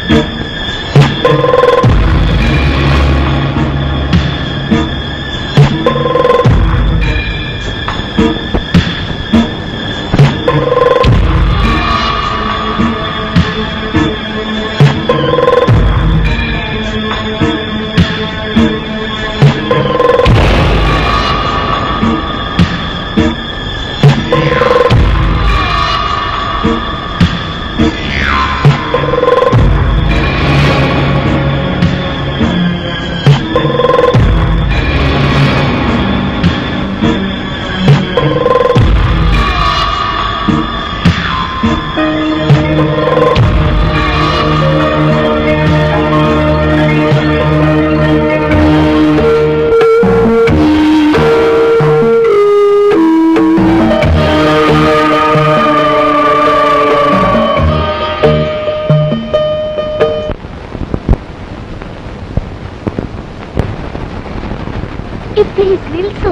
Please ನಿಲ್ಸು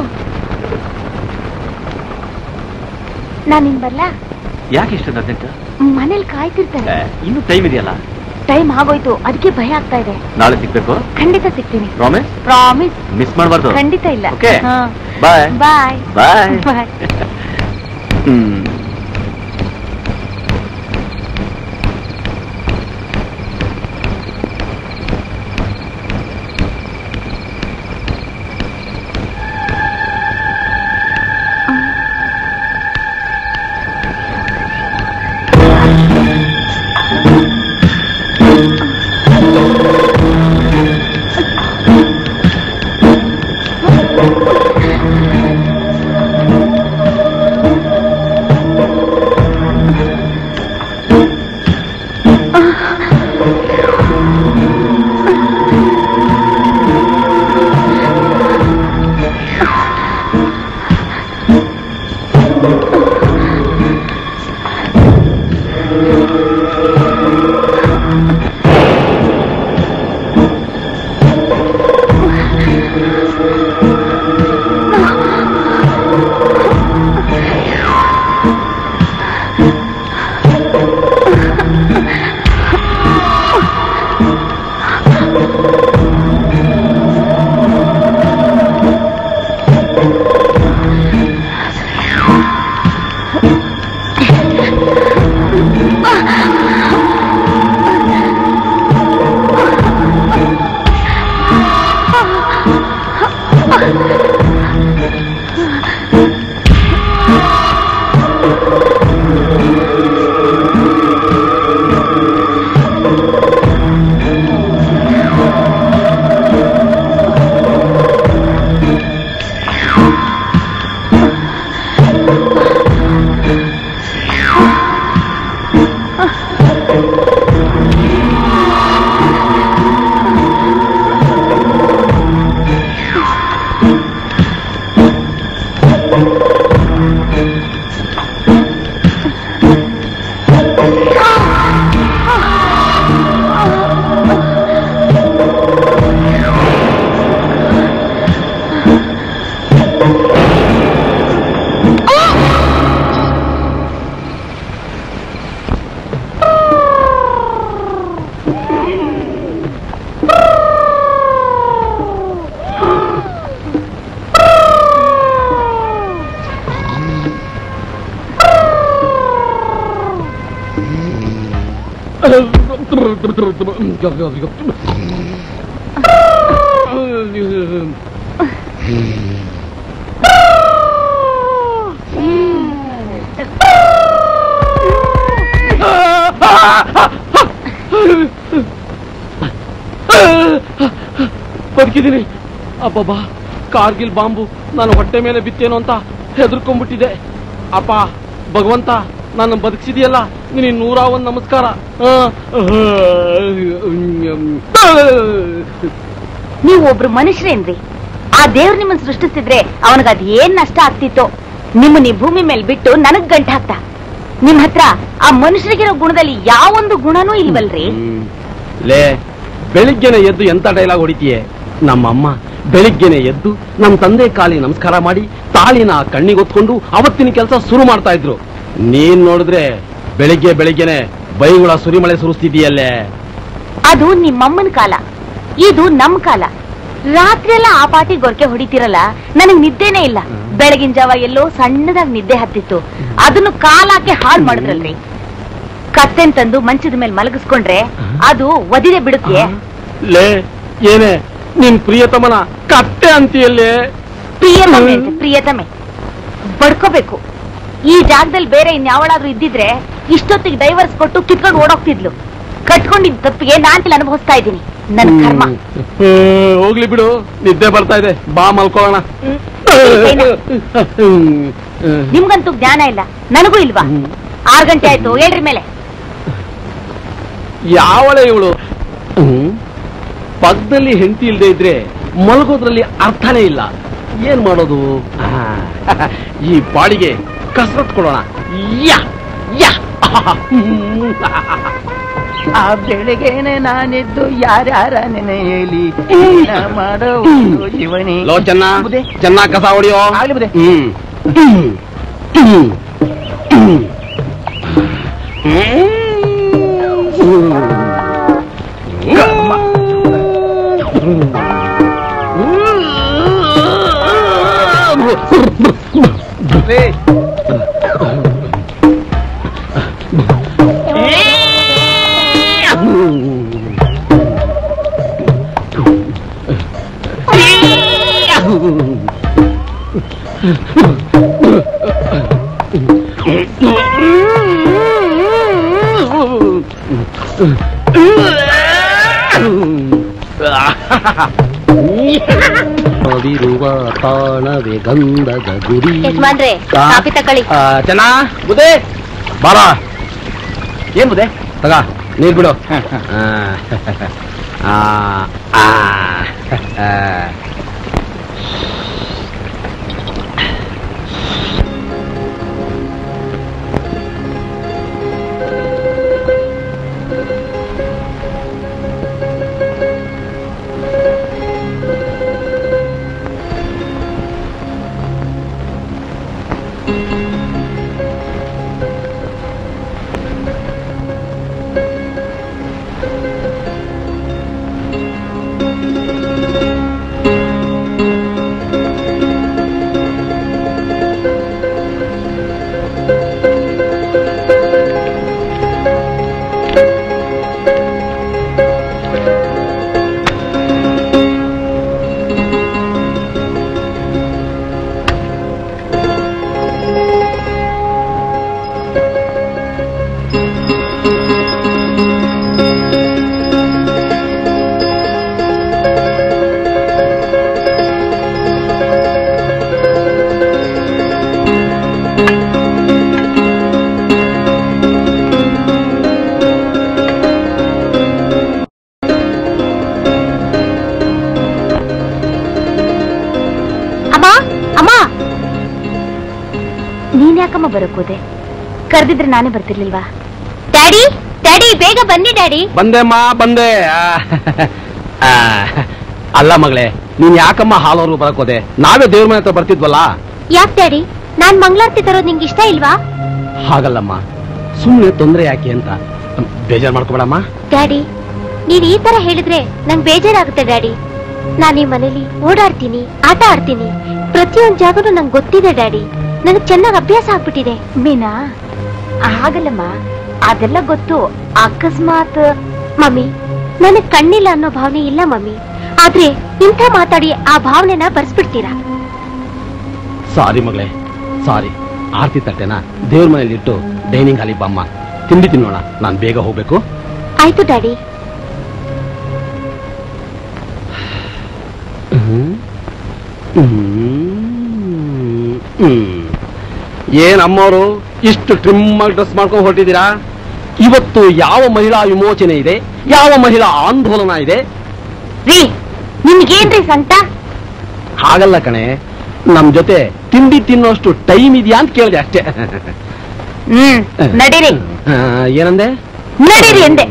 ನಾನು ನಿನ್ ಬರ್ಲಾ ಯಾಕೆ ಇಷ್ಟೊಂದು ಅರ್ಜೆಂಟ್ ಮನೇಲಿ ಕಾಯ್ತಿರ್ತಾರೆ ಇನ್ನೂ ಟೈಮ್ ಇದೆಯಲ್ಲ ಟೈಮ್ ಆಗೋಯ್ತು ಅದಕ್ಕೆ ಭಯ ಆಗ್ತಾ ಇದೆ ನಾಳೆ ಸಿಗ್ಬೇಕು ಖಂಡಿತ ಸಿಗ್ತೀನಿ ಪ್ರಾಮಿಸ್ ಪ್ರಾಮಿಸ್ ಮಿಸ್ ಮಾಡಬಾರ್ದು ಖಂಡಿತ ಇಲ್ಲ ಓಕೆ ಬಾಯ್ ಬಾಯ್ ಬಾಯ್ ಬಾಯ್ ಹ್ಮ್ ಬದುಕಿದ್ದೀನಿ ಅಬ್ಬಬ್ಬಾ ಕಾರ್ಗಿಲ್ ಬಾಂಬು ನಾನು ಹೊಟ್ಟೆ ಮೇಲೆ ಬಿತ್ತೇನೋ ಅಂತ ಹೆದರ್ಕೊಂಡ್ಬಿಟ್ಟಿದೆ ಅಪ್ಪ ಭಗವಂತ ನನ್ನ ಬದುಕಿಸಿದೆಯಲ್ಲ ನಿನಗೆ ನೂರ ಒಂದು ನಮಸ್ಕಾರ ಆ, ನೀವು ಒಬ್ರು ಮನುಷ್ಯರೇನ್ರಿ ಆ ದೇವ್ರು ನಿಮ್ಮನ್ನ ಸೃಷ್ಟಿಸಿದ್ರೆ ಅವನಿಗೆ ಅದ್ ಏನ್ ನಷ್ಟ ಆಗ್ತಿತ್ತೋ ನಿಮ್ಮನ್ನ ಈ ಭೂಮಿ ಮೇಲೆ ಬಿಟ್ಟು ನನಗ್ ಗಂಟ ಹಾಕ್ತ ನಿಮ್ ಹತ್ರ ಆ ಮನುಷ್ಯರಿಗಿರೋ ಗುಣದಲ್ಲಿ ಯಾವೊಂದು ಗುಣನೂ ಇಲ್ವಲ್ರಿ ಲೇ ಬೆಳಿಗ್ಗೆನೆ ಎದ್ದು ಎಂತ ಡೈಲಾಗ್ ಹೊಡಿತೀಯೆ ನಮ್ಮಮ್ಮ ಬೆಳಿಗ್ಗೆನೆ ಎದ್ದು ನಮ್ಮ ತಂದೆ ಕಾಲಿ ನಮಸ್ಕಾರ ಮಾಡಿ ತಾಳಿನ ಕಣ್ಣಿಗೊತ್ಕೊಂಡು ಅವತ್ತಿನ ಕೆಲಸ ಶುರು ಮಾಡ್ತಾ ಇದ್ರು ನೀನ್ ನೋಡಿದ್ರೆ ಬೆಳಿಗ್ಗೆ ಬೆಳಿಗ್ಗೆನೆ ಬೈಗುಳ ಸುರಿಮಳೆ ಸುರಿಸ್ತಿದೀಯಲ್ಲೇ ಅದು ನಿಮ್ಮಮ್ಮನ ಕಾಲ ಇದು ನಮ್ ಕಾಲ ರಾತ್ರಿ ಎಲ್ಲ ಆ ಪಾಟಿ ಗೊರಕೆ ಹೊಡಿತಿರಲ್ಲ ನನಗ್ ನಿದ್ದೆನೇ ಇಲ್ಲ ಬೆಳಗಿನ ಜಾವ ಎಲ್ಲೋ ಸಣ್ಣದಾಗಿ ನಿದ್ದೆ ಹತ್ತಿತ್ತು ಅದನ್ನು ಕಾಲಾಕೆ ಹಾಳು ಮಾಡಿದ್ರಲ್ರಿ ಕತ್ತೆನ್ ತಂದು ಮಂಚದ ಮೇಲೆ ಮಲಗಿಸ್ಕೊಂಡ್ರೆ ಅದು ಒದಿದೆ ಬಿಡುತ್ತೆ ಲೇ ಏನೇ ನಿನ್ ಪ್ರಿಯತಮನ ಕತ್ತೆ ಅಂತೀಯಲ್ಲೇ ಪ್ರಿಯತಮೆ ಅಂತೆ, ಪ್ರಿಯತಮೆ ಬಡ್ಕೋಬೇಕು ಈ ಜಾಗದಲ್ಲಿ ಬೇರೆ ಇನ್ಯಾವಳಾದ್ರೂ ಇದ್ದಿದ್ರೆ ಇಷ್ಟೊತ್ತಿಗೆ ಡೈವರ್ಸ್ ಕೊಟ್ಟು ಕಿತ್ಕೊಂಡು ಓಡೋಗ್ತಿದ್ಲು ಕಟ್ಕೊಂಡಿದ್ ತಪ್ಪಿಗೆ ನಾನ್ ಅನುಭವಿಸ್ತಾ ಇದ್ದೀನಿ ನನ್ ಕರ್ಮ ಏ, ಹೋಗ್ಲಿ ಬಿಡು ನಿದ್ದೆ ಬರ್ತಾ ಇದೆ ಬಾ ಮಲ್ಕೊಳ್ಳೋಣ ಏನ? ನಿಮ್ಗಂತೂ ಜ್ಞಾನ ಇಲ್ಲ ನನಗೂ ಇಲ್ವಾ ಹ್ಮ್. ಆರ್ ಗಂಟೆ ಆಯ್ತು ಹೇಳ್ರಿ ಮೇಲೆ ಯಾವಳೆ ಇವಳು ಪಕ್ಕದಲ್ಲಿ ಹೆಂಡತಿ ಇಲ್ದೇ ಇದ್ರೆ ಮಲಗೋದ್ರಲ್ಲಿ ಅರ್ಥನೇ ಇಲ್ಲ ಏನ್ ಮಾಡೋದು ಆ, ಈ ಬಾಡಿಗೆ ಕಸರತ್ ಕೊಡೋಣ ಯಾ ಯಾ ಆ ಬೆಳಗ್ಗೆನೆ ನಾನಿದ್ದು ಯಾರ್ಯಾರ ನೆನೆಯಲಿ ಏನ ಮಾಡೋದು ಇವನಿ ಲೋ ಚೆನ್ನ ಬುದ್ಧಿ. ಚೆನ್ನಾಗ್ ಕಸ ಹೊಡಿಯೋ ಆಗ್ಲಿ ಬುದ್ಧಿ. ಹ್ಮ್ ಹ್ಮ್. ಹ್ಮ್. ಹ್ಮ್. ಕರ್ಮ. ಲೇ, ಅವಿರುವ ತಾಣವೇ ಗಂಧದ ಗುಡಿ ಯಜಮಾನ್ರೆ ಆ. ಕಾಫಿ ತಕೊಳ್ಳಿ ಆ, ಚೆನ್ನ ಬುದೆ ಬಾರ ಏನ್ ಬುದೆ ತಗ ನೀರ್ ಬಿಡು ಆ, ಆ, ಆ, ಆ. ಅಮ್ಮ ಅಮ್ಮ ನೀನ್ ಯಾಕಮ್ಮ ಬರೋಕೋದೆ ಕರೆದಿದ್ರೆ ನಾನೇ ಬರ್ತಿರ್ಲಿಲ್ವಾ ಡ್ಯಾಡಿ ಡ್ಯಾಡಿ ಬೇಗ ಬನ್ನಿ ಡ್ಯಾಡಿ ಬಂದೆಮ್ಮ ಬಂದೆ ಆ, ಆ, ಅಲ್ಲ ಮಗಳೇ ನೀನ್ ಯಾಕಮ್ಮ ಹಾಲೋರು ಬರಕೋದೆ ನಾವೇ ದೇವ್ರ ಮನೆ ಹತ್ರ ಬರ್ತಿದ್ವಲ್ಲ ಯಾಕೆ ಡ್ಯಾಡಿ ನಾನ್ ಮಂಗಳಾರತಿ ತರೋದ್ ನಿಂಗೆ ಇಷ್ಟ ಇಲ್ವಾ ಹಾಗಲ್ಲಮ್ಮ ಸುಮ್ಮನೆ ತೊಂದರೆ ಯಾಕೆ ಅಂತ ಬೇಜಾರ್ ಮಾಡ್ಕೋಬೇಡಮ್ಮ ಡ್ಯಾಡಿ ನೀನ್ ಈ ತರ ಹೇಳಿದ್ರೆ ನಂಗ್ ಬೇಜಾರಾಗುತ್ತೆ ಡ್ಯಾಡಿ ನಾನ್ ಈ ಮನೇಲಿ ಓಡಾಡ್ತೀನಿ ಆಟ ಆಡ್ತೀನಿ ಪ್ರತಿಯೊಂದ್ ಜಾಗನೂ ನಂಗೆ ಗೊತ್ತಿದೆ ಡ್ಯಾಡಿ ನನಗ್ ಚೆನ್ನಾಗ್ ಅಭ್ಯಾಸ ಆಗ್ಬಿಟ್ಟಿದೆ ಮೀನಾ ಹಾಗಲ್ಲಮ್ಮ ಅದೆಲ್ಲ ಗೊತ್ತು ಅಕಸ್ಮಾತ್ ಮಮ್ಮಿ ನನಗ್ ಕಣ್ಣಿಲ್ಲ ಅನ್ನೋ ಭಾವನೆ ಇಲ್ಲ ಮಮ್ಮಿ ಆದ್ರೆ ಇಂಥ ಮಾತಾಡಿ ಆ ಭಾವನೆನ ಬರ್ಸ್ಬಿಡ್ತೀರಾ ಸಾರಿ ಮಗಳೇ ಸಾರಿ ಆರ್ತಿ ತಟ್ಟೆನ ದೇವ್ರ ಮನೇಲಿ ಇಟ್ಟು ಡೈನಿಂಗ್ ಹಾಲಿ ಬಮ್ಮ ತಿಂಡಿ ತಿನ್ನೋಣ ನಾನ್ ಬೇಗ ಹೋಗ್ಬೇಕು ಆಯ್ತು ಡ್ಯಾಡಿ ಹ್ಮ್. ಹ್ಮ್. ಹ್ಮ್. ಏನ್ ಅಮ್ಮವರು ಇಷ್ಟು ಟ್ರಿಮ್ ಆಗಿ ಡ್ರೆಸ್ ಮಾಡ್ಕೊಂಡು ಹೊರಟಿದ್ದೀರಾ ಇವತ್ತು ಯಾವ ಮಹಿಳಾ ವಿಮೋಚನೆ ಇದೆ ಯಾವ ಮಹಿಳಾ ಆಂದೋಲನ ಇದೆ ರೀ ನಿಮ್ಗೇನ್ರಿ ಸಂತ ಹಾಗಲ್ಲ ಕಣೆ ನಮ್ ಜೊತೆ ತಿಂಡಿ ತಿನ್ನೋಷ್ಟು ಟೈಮ್ ಇದೆಯಾ ಅಂತ ಕೇಳಿದೆ ಅಷ್ಟೇ ಹ್ಮ್ ನಡೀರಿ ಆ, ಏನಂದೆ ನಡೀರಿ ಎಂದೆ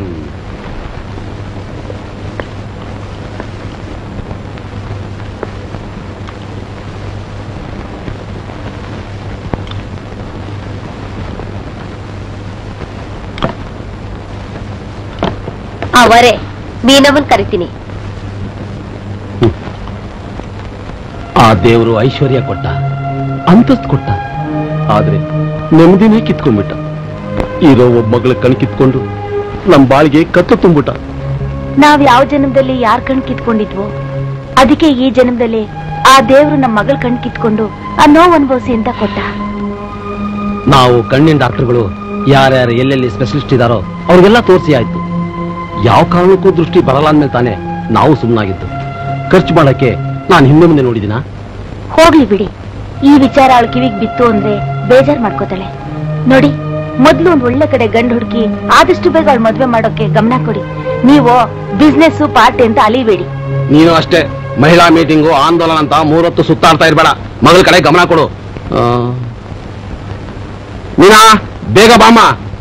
ಅವರೇ ಮೀನವನ್ ಕರಿತೀನಿ ಆ ದೇವರು ಐಶ್ವರ್ಯ ಕೊಟ್ಟ ಅಂತಸ್ತು ಕೊಟ್ಟ ಆದ್ರೆ ನೆಮ್ಮದಿನೇ ಕಿತ್ಕೊಂಡ್ಬಿಟ್ಟ ಇರೋ ಒಬ್ಬ ಮಗಳ ಕಣ್ ಕಿತ್ಕೊಂಡು ನಮ್ ಬಾಳಿಗೆ ಕತ್ತು ತುಂಬಿಟ್ಟ ನಾವ್ ಯಾವ ಜನ್ಮದಲ್ಲಿ ಯಾರ್ ಕಣ್ ಕಿತ್ಕೊಂಡಿದ್ವೋ ಅದಕ್ಕೆ ಈ ಜನ್ಮದಲ್ಲಿ ಆ ದೇವ್ರು ನಮ್ ಮಗಳ ಕಣ್ ಕಿತ್ಕೊಂಡು ಆ ನೋವು ಅನುಭವಿಸಿ ಅಂತ ಕೊಟ್ಟ ನಾವು ಕಣ್ಣಿನ ಡಾಕ್ಟರ್ಗಳು ಯಾರ್ಯಾರು ಎಲ್ಲೆಲ್ಲಿ ಸ್ಪೆಷಲಿಸ್ಟ್ ಇದಾರೋ ಅವ್ರಿಗೆಲ್ಲ ತೋರಿಸಿ ಆಯ್ತು ಯಾವ ಕಾರಣಕ್ಕೂ ದೃಷ್ಟಿ ಬರಲ್ಲ ಅಂದ್ಮೇಲೆ ತಾನೇ ನಾವು ಸುಮ್ಮನಾಗಿದ್ದು ಖರ್ಚು ಮಾಡಕ್ಕೆ ನಾನು ಹಿಂದೆ ಮುಂದೆ ನೋಡಿದಿನ ಹೋಗ್ಲಿ ಬಿಡಿ ಈ ವಿಚಾರ ಅವಳ ಕಿವಿಗ್ ಬಿತ್ತು ಅಂದ್ರೆ ಬೇಜಾರ್ ಮಾಡ್ಕೋತಾಳೆ ನೋಡಿ ಮೊದ್ಲು ಒಂದ್ ಒಳ್ಳೆ ಕಡೆ ಗಂಡು ಹುಡುಕಿ ಆದಷ್ಟು ಬೇಗ ಅವಳ ಮದ್ವೆ ಮಾಡೋಕೆ ಗಮನ ಕೊಡಿ ನೀವು ಬಿಸ್ನೆಸ್ ಪಾರ್ಟಿ ಅಂತ ಅಲಿಬೇಡಿ ನೀನು ಅಷ್ಟೇ ಮಹಿಳಾ ಮೀಟಿಂಗು ಆಂದೋಲನ ಅಂತ ಮೂರೊತ್ತು ಸುತ್ತಾಡ್ತಾ ಇರ್ಬೇಡ ಮಗಳ ಕಡೆ ಗಮನ ಕೊಡು ಆ, ಮೀನಾ ಬೇಗ ಬಾಮ್ಮ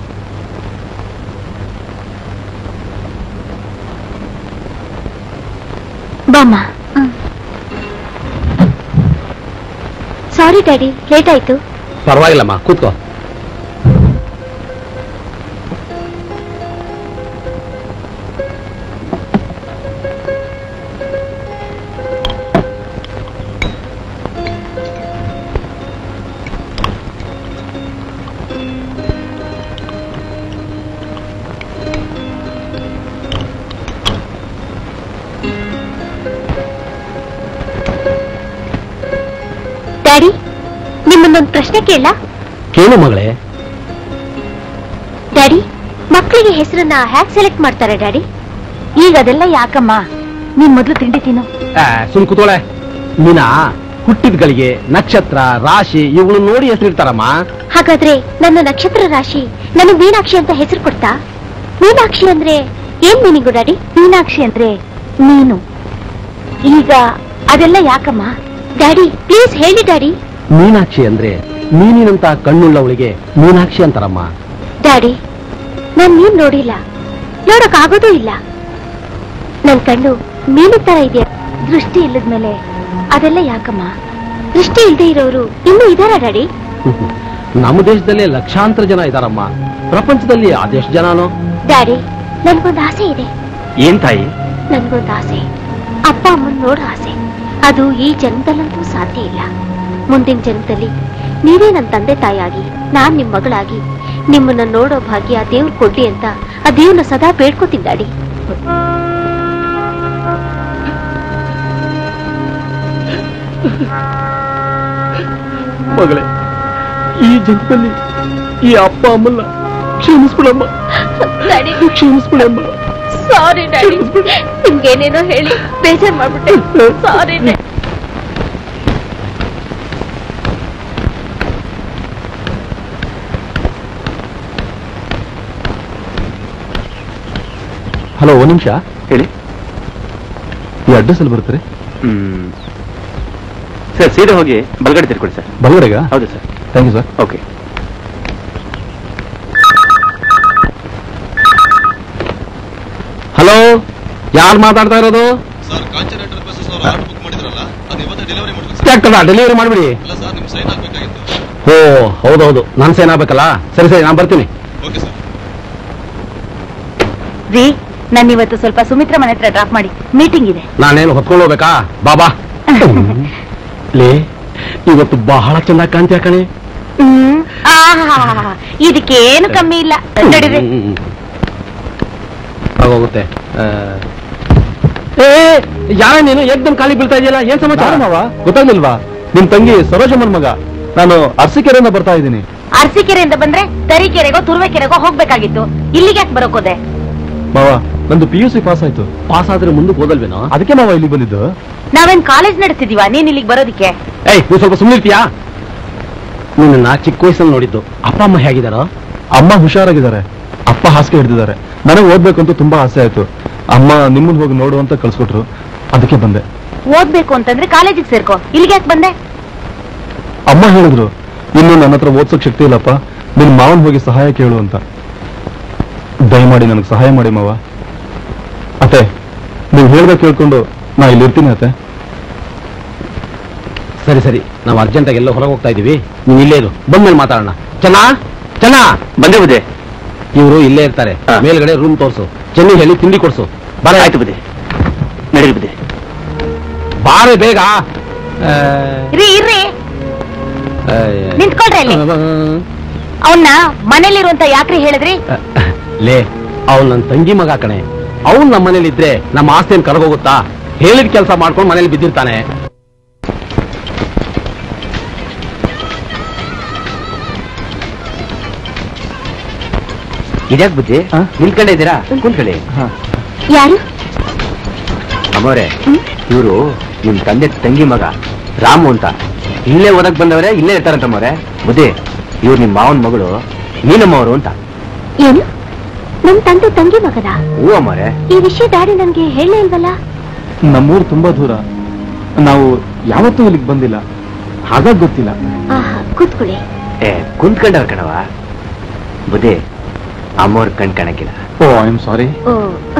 ಬಾಮ್ಮ ಸಾರಿ ಡ್ಯಾಡಿ ಲೇಟ್ ಆಯ್ತು ಪರವಾಗಿಲ್ಲಮ್ಮ ಕೂತ್ಕೋ ಡ್ಯಾಡಿ ನಿಮ್ಮನ್ನೊಂದು ಪ್ರಶ್ನೆ ಕೇಳ ಕೇಳು ಮಗಳೇ ಡ್ಯಾಡಿ ಮಕ್ಕಳಿಗೆ ಹೆಸರನ್ನ ಹ್ಯಾಕ್ ಸೆಲೆಕ್ಟ್ ಮಾಡ್ತಾರೆ ಡ್ಯಾಡಿ ಈಗ ಅದೆಲ್ಲ ಯಾಕಮ್ಮ ನೀನ್ ಮೊದ್ಲು ತಿಂಡಿ ತಿನ್ನು ಆ, ಸುಮ್ ಕೂತೋಳೆ ಮೀನಾ ಹುಟ್ಟಿದ್ಗಳಿಗೆ ನಕ್ಷತ್ರ ರಾಶಿ ಇವುಗಳು ನೋಡಿ ಹೆಸರಿರ್ತಾರಮ್ಮ ಹಾಗಾದ್ರೆ ನನ್ನ ನಕ್ಷತ್ರ ರಾಶಿ ನನಗೆ ಮೀನಾಕ್ಷಿ ಅಂತ ಹೆಸರು ಕೊಡ್ತಾ ಮೀನಾಕ್ಷಿ ಅಂದ್ರೆ ಏನ್ ಮೀನಿಂಗು ಡ್ಯಾಡಿ ಮೀನಾಕ್ಷಿ ಅಂದ್ರೆ ನೀನು ಈಗ ಅದೆಲ್ಲ ಯಾಕಮ್ಮ ಡ್ಯಾಡಿ ಪ್ಲೀಸ್ ಹೇಳಿ ಡ್ಯಾಡಿ ಮೀನಾಕ್ಷಿ ಅಂದ್ರೆ ಮೀನಿನಂತ ಕಣ್ಣುಳ್ಳವಳಿಗೆ ಮೀನಾಕ್ಷಿ ಅಂತಾರಮ್ಮ ಡ್ಯಾಡಿ ನಾನ್ ನೀನ್ ನೋಡಿಲ್ಲ ನೋಡಕ್ ಆಗೋದೂ ಇಲ್ಲ ನನ್ ಕಣ್ಣು ಮೀನು ತರ ಇದೆಯಾ ದೃಷ್ಟಿ ಇಲ್ಲದ್ಮೇಲೆ ಅದೆಲ್ಲ ಯಾಕಮ್ಮ ದೃಷ್ಟಿ ಇಲ್ದೇ ಇರೋರು ಇನ್ನೂ ಇದಾರ ಡ್ಯಾಡಿ ನಮ್ಮ ದೇಶದಲ್ಲೇ ಲಕ್ಷಾಂತರ ಜನ ಇದಾರಮ್ಮ ಪ್ರಪಂಚದಲ್ಲಿ ಅದೆಷ್ಟು ಜನನೋ ಡ್ಯಾಡಿ ನನ್ಗೊಂದು ಆಸೆ ಇದೆ ಏನ್ ತಾಯಿ ನನ್ಗೊಂದು ಆಸೆ ಅಪ್ಪ ಅಮ್ಮನ್ ನೋಡೋ ಆಸೆ ಅದು ಈ ಜನ್ಮದಲ್ಲಂತೂ ಸಾಧ್ಯ ಇಲ್ಲ ಮುಂದಿನ ಜನ್ಮದಲ್ಲಿ ನೀವೇ ನನ್ನ ತಂದೆ ತಾಯಿಯಾಗಿ ನಾನ್ ನಿಮ್ ಮಗಳಾಗಿ ನಿಮ್ಮನ್ನ ನೋಡೋ ಭಾಗ್ಯ ದೇವ್ರು ಕೊಡ್ಲಿ ಅಂತ ಆ ದೇವ್ರನ್ನ ಸದಾ ಬೇಡ್ಕೋತಿದ್ದಾಡಿ ಮಗಳೇ ಈ ಜನ್ಮದಲ್ಲಿ ಈ ಅಪ್ಪ ಅಮ್ಮನ್ನ ಕ್ಷಮಿಸ್ಬಿಡಮ್ಮ ಕ್ಷಮಿಸ್ಬಿಡಮ್ಮ ಸಾರಿ ಡ್ಯಾಡಿ ನಿಮ್ಗೇನೇನೋ ಹೇಳಿ ಬೇಜಾರ್ ಮಾಡ್ಬಿಟ್ಟೆ ಸಾರಿ ಹಲೋ ಒಂದ್ ನಿಮಿಷ ಹೇಳಿ ಈ ಅಡ್ರೆಸ್ ಅಲ್ಲಿ ಬರ್ತಾರೆ ಹ್ಮ್ ಸರ್ ಸೀದಾ ಹೋಗಿ ಬಲ್ಗಡೆ ತಿರ್ಕೊಳ್ಳಿ ಸರ್ ಬಲಗಡೆಗ ಹೌದು sir thank you sir okay hello ಯಾರು ಮಾತಾಡ್ತಾ ಇರೋದು ಸರ್ ಕಾಂಚನ ಎಂಟರ್ಪ್ರೈಸಸ್ ಅವರು ಆರ್ಡರ್ ಬುಕ್ ಮಾಡಿದ್ರಲ್ಲ ಅದು ಇವತ್ತೇ ಡೆಲಿವರಿ ಮಾಡ್ಬೇಕು ಸರ್ ಆಗ್ತದ ಡೆಲಿವರಿ ಮಾಡ್ಬಿಡಿ ಅಲ್ಲ ಸರ್ ನಿಮ್ ಸೈನ್ ಆಗ್ಬೇಕಾಗಿತ್ತು ಓ ಹೌದೌದು ನಾನು ಸೇನ್ ಆಗ್ಬೇಕಲ್ಲ ಸರಿ ಸರಿ ನಾನು ಬರ್ತೀನಿ ಓಕೆ ಸರ್ ರೀ ನಾನು ಇವತ್ತು ಸ್ವಲ್ಪ ಸುಮಿತ್ರ ಮನೆ ಹತ್ರ ಡ್ರಾಪ್ ಮಾಡಿ ಮೀಟಿಂಗ್ ಇದೆ ನಾನೇನು ಹೊತ್ಕೊಂಡು ಹೋಗ್ಬೇಕಾ ಬಾಬಾ ಲೇ ಇವತ್ತು ಬಹಳ ಚಂದ ಕಾಣ್ತೀಯ ಕಣೆ ಹ್ಮ್ ಆಹಾ ಇದಕ್ಕೇನು ಕಮ್ಮಿ ಇಲ್ಲ ನಡೀರಿ ಹ್ಮ್. ಆಗೋಗುತ್ತೆ ಆ, ಏ ಯಾರ ನೀನು ಏಕ್ದಮ್ ಖಾಲಿ ಬೀಳ್ತಾ ಇದೆಯಲ್ಲ ಏನ್ ಸಮಾಚಾರ ಗೊತ್ತಾಗ್ಲಿಲ್ವಾ ನಿಮ್ ತಂಗಿ ಸರೋಜಮ್ಮನ್ ಮಗ ನಾನು ಅರಸೀಕೆರೆಯಿಂದ ಬರ್ತಾ ಇದ್ದೀನಿ ಅರಸೀಕೆರೆಯಿಂದ ಬಂದ್ರೆ ತರೀಕೆರೆಗೋ ತುರುವೇಕೆರೆಗೋ ಹೋಗ್ಬೇಕಾಗಿತ್ತು ಇಲ್ಲಿಗೆ ಯಾಕೆ ಬರೋಕೋದೆ ಮಾವ ನಂದು ಪಿ ಯು ಸಿ ಪಾಸ್ ಆಯ್ತು ಪಾಸ್ ಆದ್ರೆ ಮುಂದಕ್ಕೆ ಓದಲ್ವೇನೋ ಅದಕ್ಕೆ ಮಾವ ಇಲ್ಲಿಗೆ ಬಂದಿದ್ದು ನಾವೇನ್ ಕಾಲೇಜ್ ನಡೆಸ್ತಿದೀವ ನೀನ್ ಇಲ್ಲಿಗೆ ಬರೋದಿಕ್ಕೆ ಏಯ್ ನೀವು ಸ್ವಲ್ಪ ಸುಮ್ಮನಿರ್ತೀಯಾ ನಿನ್ನ ಚಿಕ್ಕ ವಯಸ್ಸಲ್ಲಿ ನೋಡಿದ್ದು ಅಪ್ಪ ಅಮ್ಮ ಹೇಗಿದಾರೋ ಅಮ್ಮ ಹುಷಾರಾಗಿದ್ದಾರೆ ಅಪ್ಪ ಹಾಸಿಗೆ ಹಿಡಿದಿದ್ದಾರೆ ನನಗೆ ಓದ್ಬೇಕು ಅಂತ ತುಂಬಾ ಆಸೆ ಆಯ್ತು ಅಮ್ಮ ನಿಮ್ಮನ್ನ ಹೋಗಿ ನೋಡು ಅಂತ ಕಳ್ಸ್ಕೊಟ್ರು ಅದಕ್ಕೆ ಬಂದೆ ಓದ್ಬೇಕು ಅಂತಂದ್ರೆ ಕಾಲೇಜಿಗೆ ಸೇರ್ಕೋ ಇಲ್ಲಿಗೆ ಯಾಕೆ ಬಂದೆ ಅಮ್ಮ ಹೇಳಿದ್ರು ಇನ್ನು ನನ್ನ ಹತ್ರ ಓದ್ಸೋಕ್ ಶಕ್ತಿ ಇಲ್ಲಪ್ಪ ನಿನ್ ಮಾವನ್ ಹೋಗಿ ಸಹಾಯ ಕೇಳು ಅಂತ ದಯಮಾಡಿ ನನಗೆ ಸಹಾಯ ಮಾಡಿ ಮಾವ ಅತ್ತೆ ನೀವು ಹೇಳ್ದಾಗ ಕೇಳ್ಕೊಂಡು ನಾ ಇಲ್ಲಿ ಇರ್ತೀನಿ ಅತ್ತೆ ಸರಿ ಸರಿ ನಾವು ಅರ್ಜೆಂಟಾಗಿ ಎಲ್ಲೋ ಹೊರಗೆ ಹೋಗ್ತಾ ಇದೀವಿ ನೀನು ಇಲ್ಲೇ ಇರು ಬಂದ್ಮೇಲೆ ಮಾತಾಡೋಣ ಚೆನ್ನ ಚೆನ್ನ ಬಂದೇ ಬುದ್ದೆ ಇವರು ಇಲ್ಲೇ ಇರ್ತಾರೆ ಹಾ. ಮೇಲ್ಗಡೆ ರೂಮ್ ತೋರ್ಸು ಚೆನ್ನಿ ಹೇಳಿ ತಿಂಡಿ ಕೊಡ್ಸು ಬರ ಆಯ್ತು ಬುದ್ಧಿ ನಡೀರಿ ಬುದ್ಧಿ ಬಾರೆ ಬೇಗ ರೀ ಇರ್ರಿ ನಿಂತ್ಕೊಳ್ರಿ ಅಲ್ಲಿ ಅವನ್ನ ಮನೇಲಿರುವಂತ ಯಾಕ್ರಿ ಹೇಳಿದ್ರಿ ಲೇ ಅವ್ನ್ ನನ್ ತಂಗಿ ಮಗ ಕಣೆ ಅವ್ನ್ ನಮ್ಮ ಮನೇಲಿ ಇದ್ರೆ ನಮ್ಮ ಆಸ್ತಿಯನ್ನು ಕರಗೋಗುತ್ತಾ ಹೇಳಿದ ಕೆಲಸ ಮಾಡ್ಕೊಂಡು ಮನೇಲಿ ಬಿದ್ದಿರ್ತಾನೆ ಇದ್ಯಾಕ್ ಬುದ್ಧಿ ಹಾ? ನಿಲ್ಕೊಂಡೇ ಇದ್ದೀರಾ ಕುಂತ್ಕೊಳ್ಳಿ ಯಾರು ಅಮ್ಮವ್ರೆ ಇವರು ನಿಮ್ ತಂದೆ ತಂಗಿ ಮಗ ರಾಮು ಅಂತ ಇಲ್ಲೇ ಓದಕ್ ಬಂದವರೇ ಇಲ್ಲೇ ಇರ್ತಾರಂತಮ್ಮವ್ರೆ ಬುದ್ಧಿ ಇವ್ರು ನಿಮ್ ಮಾವನ್ ಮಗಳು ನೀನಮ್ಮವರು ಅಂತ ಏನು ನಮ್ ತಂದೆ ತಂಗಿ ಮಗದ ಹೂ ಅಮ್ಮವ್ರೆ ಈ ವಿಷಯ ಡ್ಯಾಡಿ ನನ್ಗೆ ಹೇಳಲೇ ಇಲ್ವಲ್ಲ ನಮ್ಮೂರು ತುಂಬಾ ದೂರ ನಾವು ಯಾವತ್ತೂ ಇಲ್ಲಿಗೆ ಬಂದಿಲ್ಲ ಹಾಗಾಗಿ ಗೊತ್ತಿಲ್ಲ ಆಹಾ ಕೂತ್ಕೊಳ್ಳಿ ಏ ಕುಂತ್ಕೊಂಡವ್ರ ಕಣವ ಬುದ್ಧಿ ಅಮ್ಮವ್ರ ಕಣ್ ಕಾಣಕ್ಕಿಲ್ಲ ಓ ಐ ಆಮ್ ಸಾರಿ ಓ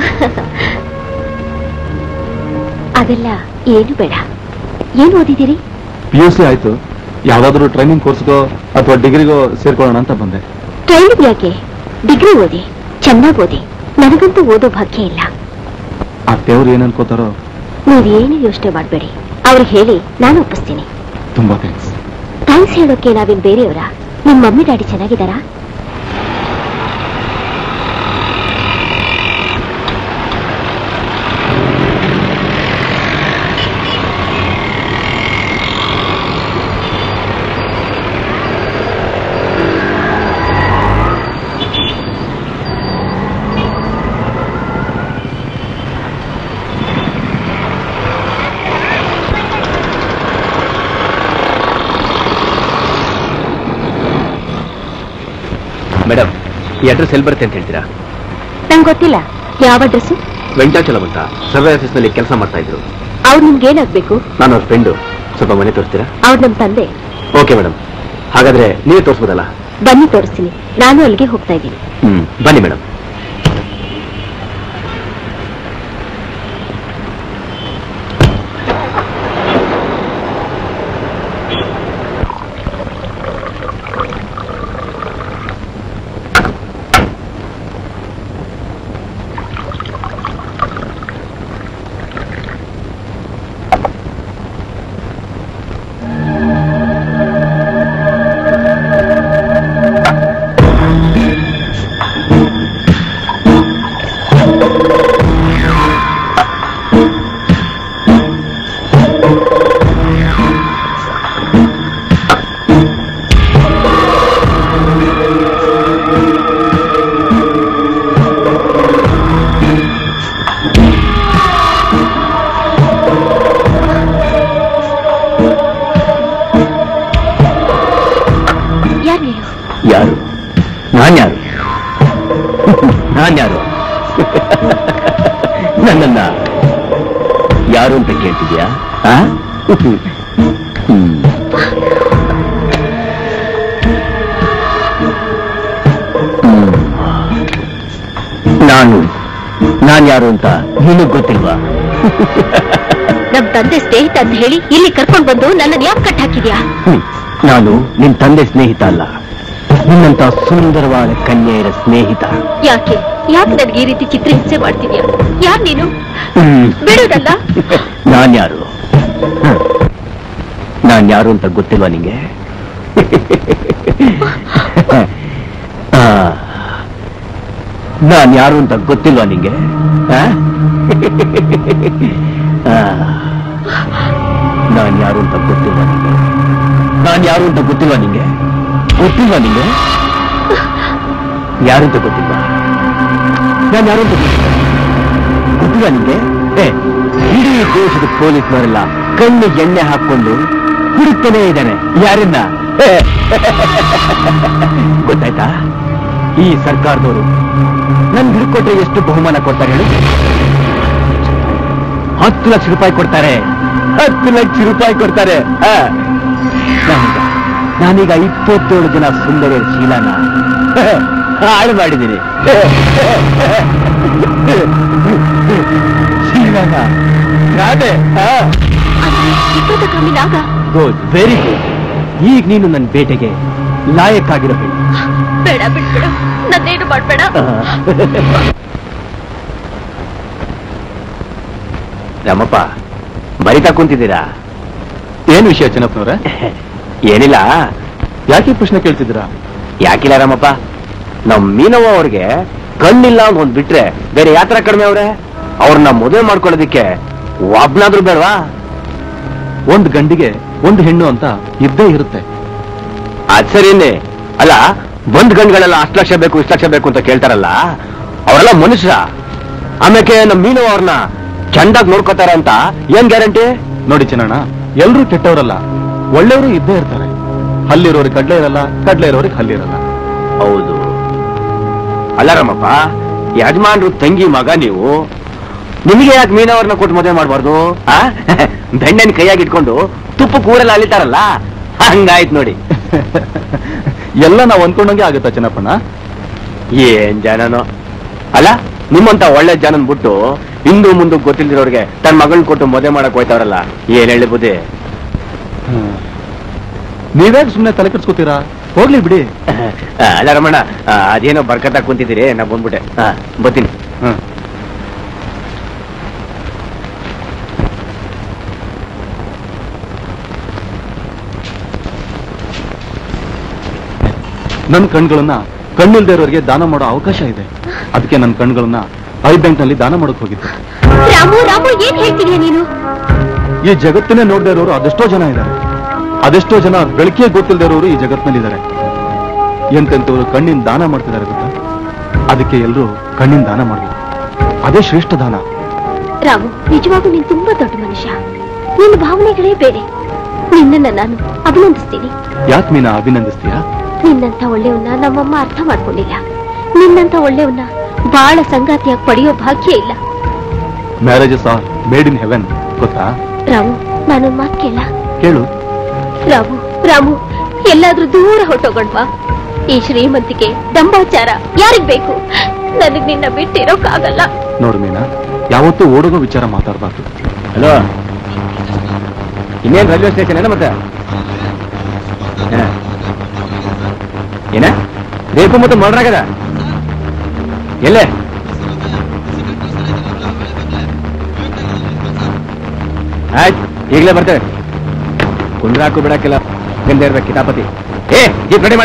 ಅದೆಲ್ಲ ಏನು ಬೇಡ ಏನ್ ಓದಿದ್ದೀರಿ ಪಿ ಯು ಸಿ ಆಯ್ತು ಯಾವ್ದಾದ್ರು ಟ್ರೈನಿಂಗ್ ಕೋರ್ಸ್ಗೋ ಅಥವಾ ಡಿಗ್ರಿಗೋ ಸೇರ್ಕೊಳ್ಳೋಣ ಅಂತ ಬಂದೆ ಟ್ರೈನಿಂಗ್ ಯಾಕೆ ಡಿಗ್ರಿ ಓದಿ ಚೆನ್ನಾಗಿ ಓದಿ ನನಗಂತೂ ಓದೋ ಭಾಗ್ಯ ಇಲ್ಲ ಆ ದೇವ್ರು ಏನ್ ಅನ್ಕೋತಾರೋ ನೀವೇನು ಯೋಚನೆ ಮಾಡಬೇಡಿ ಅವ್ರಿಗೆ ಹೇಳಿ ನಾನು ಒಪ್ಪಿಸ್ತೀನಿ ತುಂಬಾ ಥ್ಯಾಂಕ್ಸ್ ಥ್ಯಾಂಕ್ಸ್ ಹೇಳೋಕೆ ನಾವೇನ್ ಬೇರೆಯವರ ನಿಮ್ ಮಮ್ಮಿ ಡ್ಯಾಡಿ ಚೆನ್ನಾಗಿದ್ದಾರಾ ಮೇಡಮ್ ಈ ಅಡ್ರೆಸ್ ಎಲ್ಲಿ ಬರುತ್ತೆ ಅಂತ ಹೇಳ್ತೀರಾ ನಂಗೆ ಗೊತ್ತಿಲ್ಲ ಯಾವ ಅಡ್ರೆಸ್ ವೆಂಕಟಾಚಲಂ ಅಂತ ಸರ್ವೆ ಆಫೀಸ್ ನಲ್ಲಿ ಕೆಲಸ ಮಾಡ್ತಾ ಇದ್ರು ಅವ್ರು ನಿಮ್ಗೆ ಏನಾಗ್ಬೇಕು ನಾನು ಅವ್ರ ಫ್ರೆಂಡು ಸ್ವಲ್ಪ ಮನೆ ತೋರಿಸ್ತೀರಾ ಅವ್ರು ನಮ್ ತಂದೆ ಓಕೆ ಮೇಡಮ್ ಹಾಗಾದ್ರೆ ನೀವೇ ತೋರಿಸ್ಬೋದಲ್ಲ ಬನ್ನಿ ತೋರಿಸ್ತೀನಿ ನಾನು ಅಲ್ಲಿಗೆ ಹೋಗ್ತಾ ಇದ್ದೀನಿ ಹ್ಮ್ ಬನ್ನಿ ಮೇಡಮ್ ಯಾರು ನೀವು ಯಾರು ನಾನ್ಯಾರು ನಾನ್ಯಾರು ನನ್ನನ್ನ ಯಾರು ಅಂತ ಕೇಳ್ತಿದ್ಯಾ ಆ? ಹ್ಮ್. ಹ್ಮ್. ನಾನು ನಾನ್ ಯಾರು ಅಂತ ನಿನಗ್ ಗೊತ್ತಿಲ್ವಾ ನಮ್ ತಂದೆ ಸ್ನೇಹಿತ ಅಂತ ಹೇಳಿ ಇಲ್ಲಿ ಕರ್ಕೊಂಡ್ ಬಂದು ನನ್ನನ್ನು ಯಾಕೆ ಕಟ್ ಹಾಕಿದ್ಯಾ ಹ್ಮ್. ನಾನು ನಿನ್ ತಂದೆ ಸ್ನೇಹಿತ ಅಲ್ಲ ನಿನ್ನಂತ ಸುಂದರವಾದ ಕನ್ಯೆಯರ ಸ್ನೇಹಿತ ಯಾಕೆ ಯಾಕೆ ನನಗೆ ಈ ರೀತಿ ಚಿತ್ರಹಿಂಸೆ ಮಾಡ್ತಿದ್ಯಾ ಯಾರ್ ನೀನು ಹ್ಮ್. ಬಿಡೋದಲ್ಲ ನಾನ್ ಯಾರು ಹ. ನಾನ್ ಯಾರು ಅಂತ ಗೊತ್ತಿಲ್ವಾ ನಿಂಗೆ ಆ. ನಾನ್ ಯಾರು ಅಂತ ಗೊತ್ತಿಲ್ವಾ ನಿಂಗೆ ಆ? ಆ. ನಾನ್ ಯಾರು ಅಂತ ಗೊತ್ತಿಲ್ವಾ ನಿಂಗೆ ನಾನ್ ಯಾರು ಅಂತ ಗೊತ್ತಿಲ್ವಾ ನಿಂಗೆ ಗೊತ್ತಿಲ್ವಾ ನಿಂಗೆ ಯಾರು ಅಂತ ಗೊತ್ತಿಲ್ವಾ ನಾನ್ ಯಾರು ಅಂತ ಗೊತ್ತಿಲ್ವಾ ಗೊತ್ತಿಲ್ಲ ನಿಂಗೆ ಏ, ಇಡೀ ದೇಶದ ಪೊಲೀಸ್ನವರೆಲ್ಲ ಕಣ್ಣು ಎಣ್ಣೆ ಹಾಕೊಂಡು ಹುಡುಕ್ತಾನೆ ಇದ್ದಾನೆ ಯಾರನ್ನ ಏ, ಗೊತ್ತಾಯ್ತಾ ಈ ಸರ್ಕಾರದವರು ನನ್ ಹಿಡ್ಕೊಟ್ರೆ ಎಷ್ಟು ಬಹುಮಾನ ಕೊಡ್ತಾರೆ ಹೇಳು ಹತ್ತು ಲಕ್ಷ ರೂಪಾಯಿ ಕೊಡ್ತಾರೆ ಹತ್ತು ಲಕ್ಷ ರೂಪಾಯಿ ಕೊಡ್ತಾರೆ ಆ. ನಾನೀಗ ನಾನೀಗ ಇಪ್ಪತ್ತೇಳು ಜನ ಸುಂದರ ಶೀಲಾನ ಹಾಳು ಮಾಡಿದ್ದೀನಿ ಶೀಲಾನ ನಾನೇ ಇಪ್ಪತ್ತು ಕಮ್ಮಿ ನಾಗ ಗುಡ್ ವೆರಿ ಗುಡ್ ಈಗ ನೀನು ನನ್ನ ಬೇಟೆಗೆ ಲಾಯಕ್ಕಾಗಿರೋ ಹೆಣ್ಣು ಬೇಡ ಬಿಟ್ಬಿಡು ನನ್ನೇನು ಮಾಡ್ಬೇಡ ರಾಮಪ್ಪ ಬರಿತಾ ಕುಂತಿದ್ದೀರಾ ಏನ್ ವಿಷಯ ಚೆನ್ನಪ್ಪನವ್ರೆ ಏನಿಲ್ಲ ಯಾಕೆ ಈ ಪ್ರಶ್ನೆ ಕೇಳ್ತಿದ್ದೀರಾ ಯಾಕಿಲ್ಲ ರಾಮಪ್ಪ ನಮ್ ಮೀನವ್ವ ಅವ್ರಿಗೆ ಕಣ್ಣಿಲ್ಲ ಅಂತ ಒಂದ್ ಬಿಟ್ರೆ ಬೇರೆ ಯಾತ್ರ ಕಡಿಮೆ ಅವ್ರೆ ಅವ್ರನ್ನ ಮದುವೆ ಮಾಡ್ಕೊಳ್ಳೋದಿಕ್ಕೆ ಒಬ್ನಾದ್ರೂ ಬೇಡವಾ ಒಂದ್ ಗಂಡಿಗೆ ಒಂದು ಹೆಣ್ಣು ಅಂತ ಇದ್ದೇ ಇರುತ್ತೆ ಅದ್ ಸರಿನೇ ಅಲ್ಲ ಬಂದ್ ಗಂಡ್ಗಳೆಲ್ಲ ಅಷ್ಟು ಲಕ್ಷ ಬೇಕು ಇಷ್ಟು ಲಕ್ಷ ಬೇಕು ಅಂತ ಕೇಳ್ತಾರಲ್ಲ ಅವರೆಲ್ಲ ಮನುಷ್ಯ ಆಮೇಲೆ ನಮ್ ಮೀನವ್ವ ಅವ್ರನ್ನ ಚಂದಾಗ್ ನೋಡ್ಕೋತಾರ ಅಂತ ಏನ್ ಗ್ಯಾರಂಟಿ ನೋಡಿ ಚಿನ್ನಣ್ಣ ಎಲ್ರೂ ಕೆಟ್ಟವರಲ್ಲ ಒಳ್ಳೆಯವರು ಇದ್ದೇ ಇರ್ತಾರೆ ಹಲ್ಲಿರೋರಿಗೆ ಕಡ್ಲೆ ಇರಲ್ಲ ಕಡ್ಲೆ ಇರೋರಿಗೆ ಹಲ್ಲಿರಲ್ಲ ಹೌದು ಅಲ್ಲ ರಾಮಪ್ಪ ಯಜಮಾನ್ರು ತಂಗಿ ಮಗ ನೀವು ನಿಮಗೆ ಯಾಕೆ ಮೀನವ್ರನ್ನ ಕೊಟ್ಟು ಮದುವೆ ಮಾಡಬಾರ್ದು ಆ ಬೆಣ್ಣೆನ್ ಕೈಯಾಗಿ ಇಟ್ಕೊಂಡು ತುಪ್ಪ ಕೂರೆಲ್ಲ ಅಲಿತಾರಲ್ಲ ಹಂಗಾಯ್ತು ನೋಡಿ ಎಲ್ಲ ನಾವು ಅನ್ಕೊಂಡಂಗೆ ಆಗುತ್ತಾ ಚಿನ್ನಪ್ಪಣ್ಣ ಏನ್ ಜನನೋ ಅಲ್ಲ ನಿಮ್ಮಂತ ಒಳ್ಳೆ ಜನನ್ ಬಿಟ್ಟು ಹಿಂದು ಮುಂದೆ ಗೊತ್ತಿಲ್ದಿರೋರಿಗೆ ತನ್ನ ಮಗಳನ್ನ ಕೊಟ್ಟು ಮದುವೆ ಮಾಡಕ್ ಹೋಯ್ತವ್ರಲ್ಲ ಏನ್ ಹೇಳಿ ಬುದ್ಧಿ ನೀವ್ಯಾಕೆ ಸುಮ್ಮನೆ ತಲೆ ಕೆಡ್ಸ್ಕೊತೀರಾ ಹೋಗ್ಲಿ ಬಿಡಿ ಆ, ಅಲ್ಲ ರಮಣ ಆ, ಅದೇನೋ ಬರ್ಕತ್ತ ಕುಂತಿದ್ದೀರಿ ನಾ ಬಂದ್ಬಿಟ್ಟೆ ಆ, ಬರ್ತೀನಿ ಹ್ಮ್. ನನ್ನ ಕಣ್ಗಳನ್ನ ಕಣ್ಣಿಲ್ದೇ ಇರೋರಿಗೆ ದಾನ ಮಾಡೋ ಅವಕಾಶ ಇದೆ ಅದಕ್ಕೆ ನನ್ನ ಕಣ್ಗಳನ್ನ ಐ ಬ್ಯಾಂಕ್ ನಲ್ಲಿ ದಾನ ಮಾಡಕ್ ಹೋಗಿದ್ದೆ ರಾಮು ರಾಮು ಏನ್ ಹೇಳ್ತಿದ್ಯಾ ನೀನು ಈ ಜಗತ್ತನ್ನೇ ನೋಡದೇ ಇರೋರು ಅದೆಷ್ಟೋ ಜನ ಇದ್ದಾರೆ ಅದೆಷ್ಟೋ ಜನ ಬೆಳಕಿಗೆ ಗೊತ್ತಿಲ್ಲದೆ ಇರೋರು ಈ ಜಗತ್ತಿನಲ್ಲಿ ಇದ್ದಾರೆ ಎಂತೆಂತವ್ರು ಕಣ್ಣಿನ ದಾನ ಮಾಡ್ತಿದ್ದಾರೆ ಗೊತ್ತಾ ಅದಕ್ಕೆ ಎಲ್ಲರೂ ಕಣ್ಣಿನ ದಾನ ಮಾಡಬೇಕು ಅದೇ ಶ್ರೇಷ್ಠ ದಾನ ರಾಮು ನಿಜವಾಗೂ ನೀನ್ ತುಂಬಾ ದೊಡ್ಡ ಮನುಷ್ಯ ನಿನ್ನ ಭಾವನೆಗಳೇ ಬೇರೆ ನಿನ್ನನ್ನ ನಾನು ಅಭಿನಂದಿಸ್ತೀನಿ ಯಾಕೆ ಮೀನಾ ಅಭಿನಂದಿಸ್ತೀಯಾ ನಿನ್ನಂತ ಒಳ್ಳೆಯವನ್ನ ನಮ್ಮಮ್ಮ ಅರ್ಥ ಮಾಡ್ಕೊಂಡಿಲ್ಲ ನಿನ್ನಂತ ಒಳ್ಳೆಯವನ್ನ ಬಾಳ ಸಂಗಾತಿಯಾಗಿ ಪಡೆಯೋ ಭಾಗ್ಯ ಇಲ್ಲ marriages are made in heaven ಗೊತ್ತಾ ರಾಮು ನಾನೊಂದ್ ಮಾತು ಕೇಳ ಕೇಳು ರಾಮು ರಾಮು ಎಲ್ಲಾದ್ರೂ ದೂರ ಹೊಟ್ಟೋಗಣ್ವಾ ಈ ಶ್ರೀಮಂತಿಕೆ ದಂಬಾಚಾರ ಯಾರಿಗ್ ಬೇಕು ನನಗ್ ನಿನ್ನ ಬಿಟ್ಟಿರೋಕ್ಕಾಗಲ್ಲ ನೋಡು ಮೀನಾ ಯಾವತ್ತೂ ಓಡೋಗೋ ವಿಚಾರ ಮಾತಾಡಬಾರ್ದು ಹಲೋ ಇನ್ನೇನ್ ರೈಲ್ವೆ ಸ್ಟೇಷನ್ ಏನ ಮತ್ತೆ ಹ. ಏನ ಬೇಕು ಮತ್ತೆ ಮಾಡ್ರಾಗದ ಎಲ್ಲೇ ಆಯ್ತು ಈಗಲೇ ಬರ್ತೇವೆ ಕುಂದ್ರಾಕು ಬಿಡಕ್ಕೆಲ್ಲ ಗಂದೆ ಇರ್ಬೇಕು ಕಿತಾಪತಿ ಏ ಜೀಪ್ ರೆಡಿ ಮಾಡ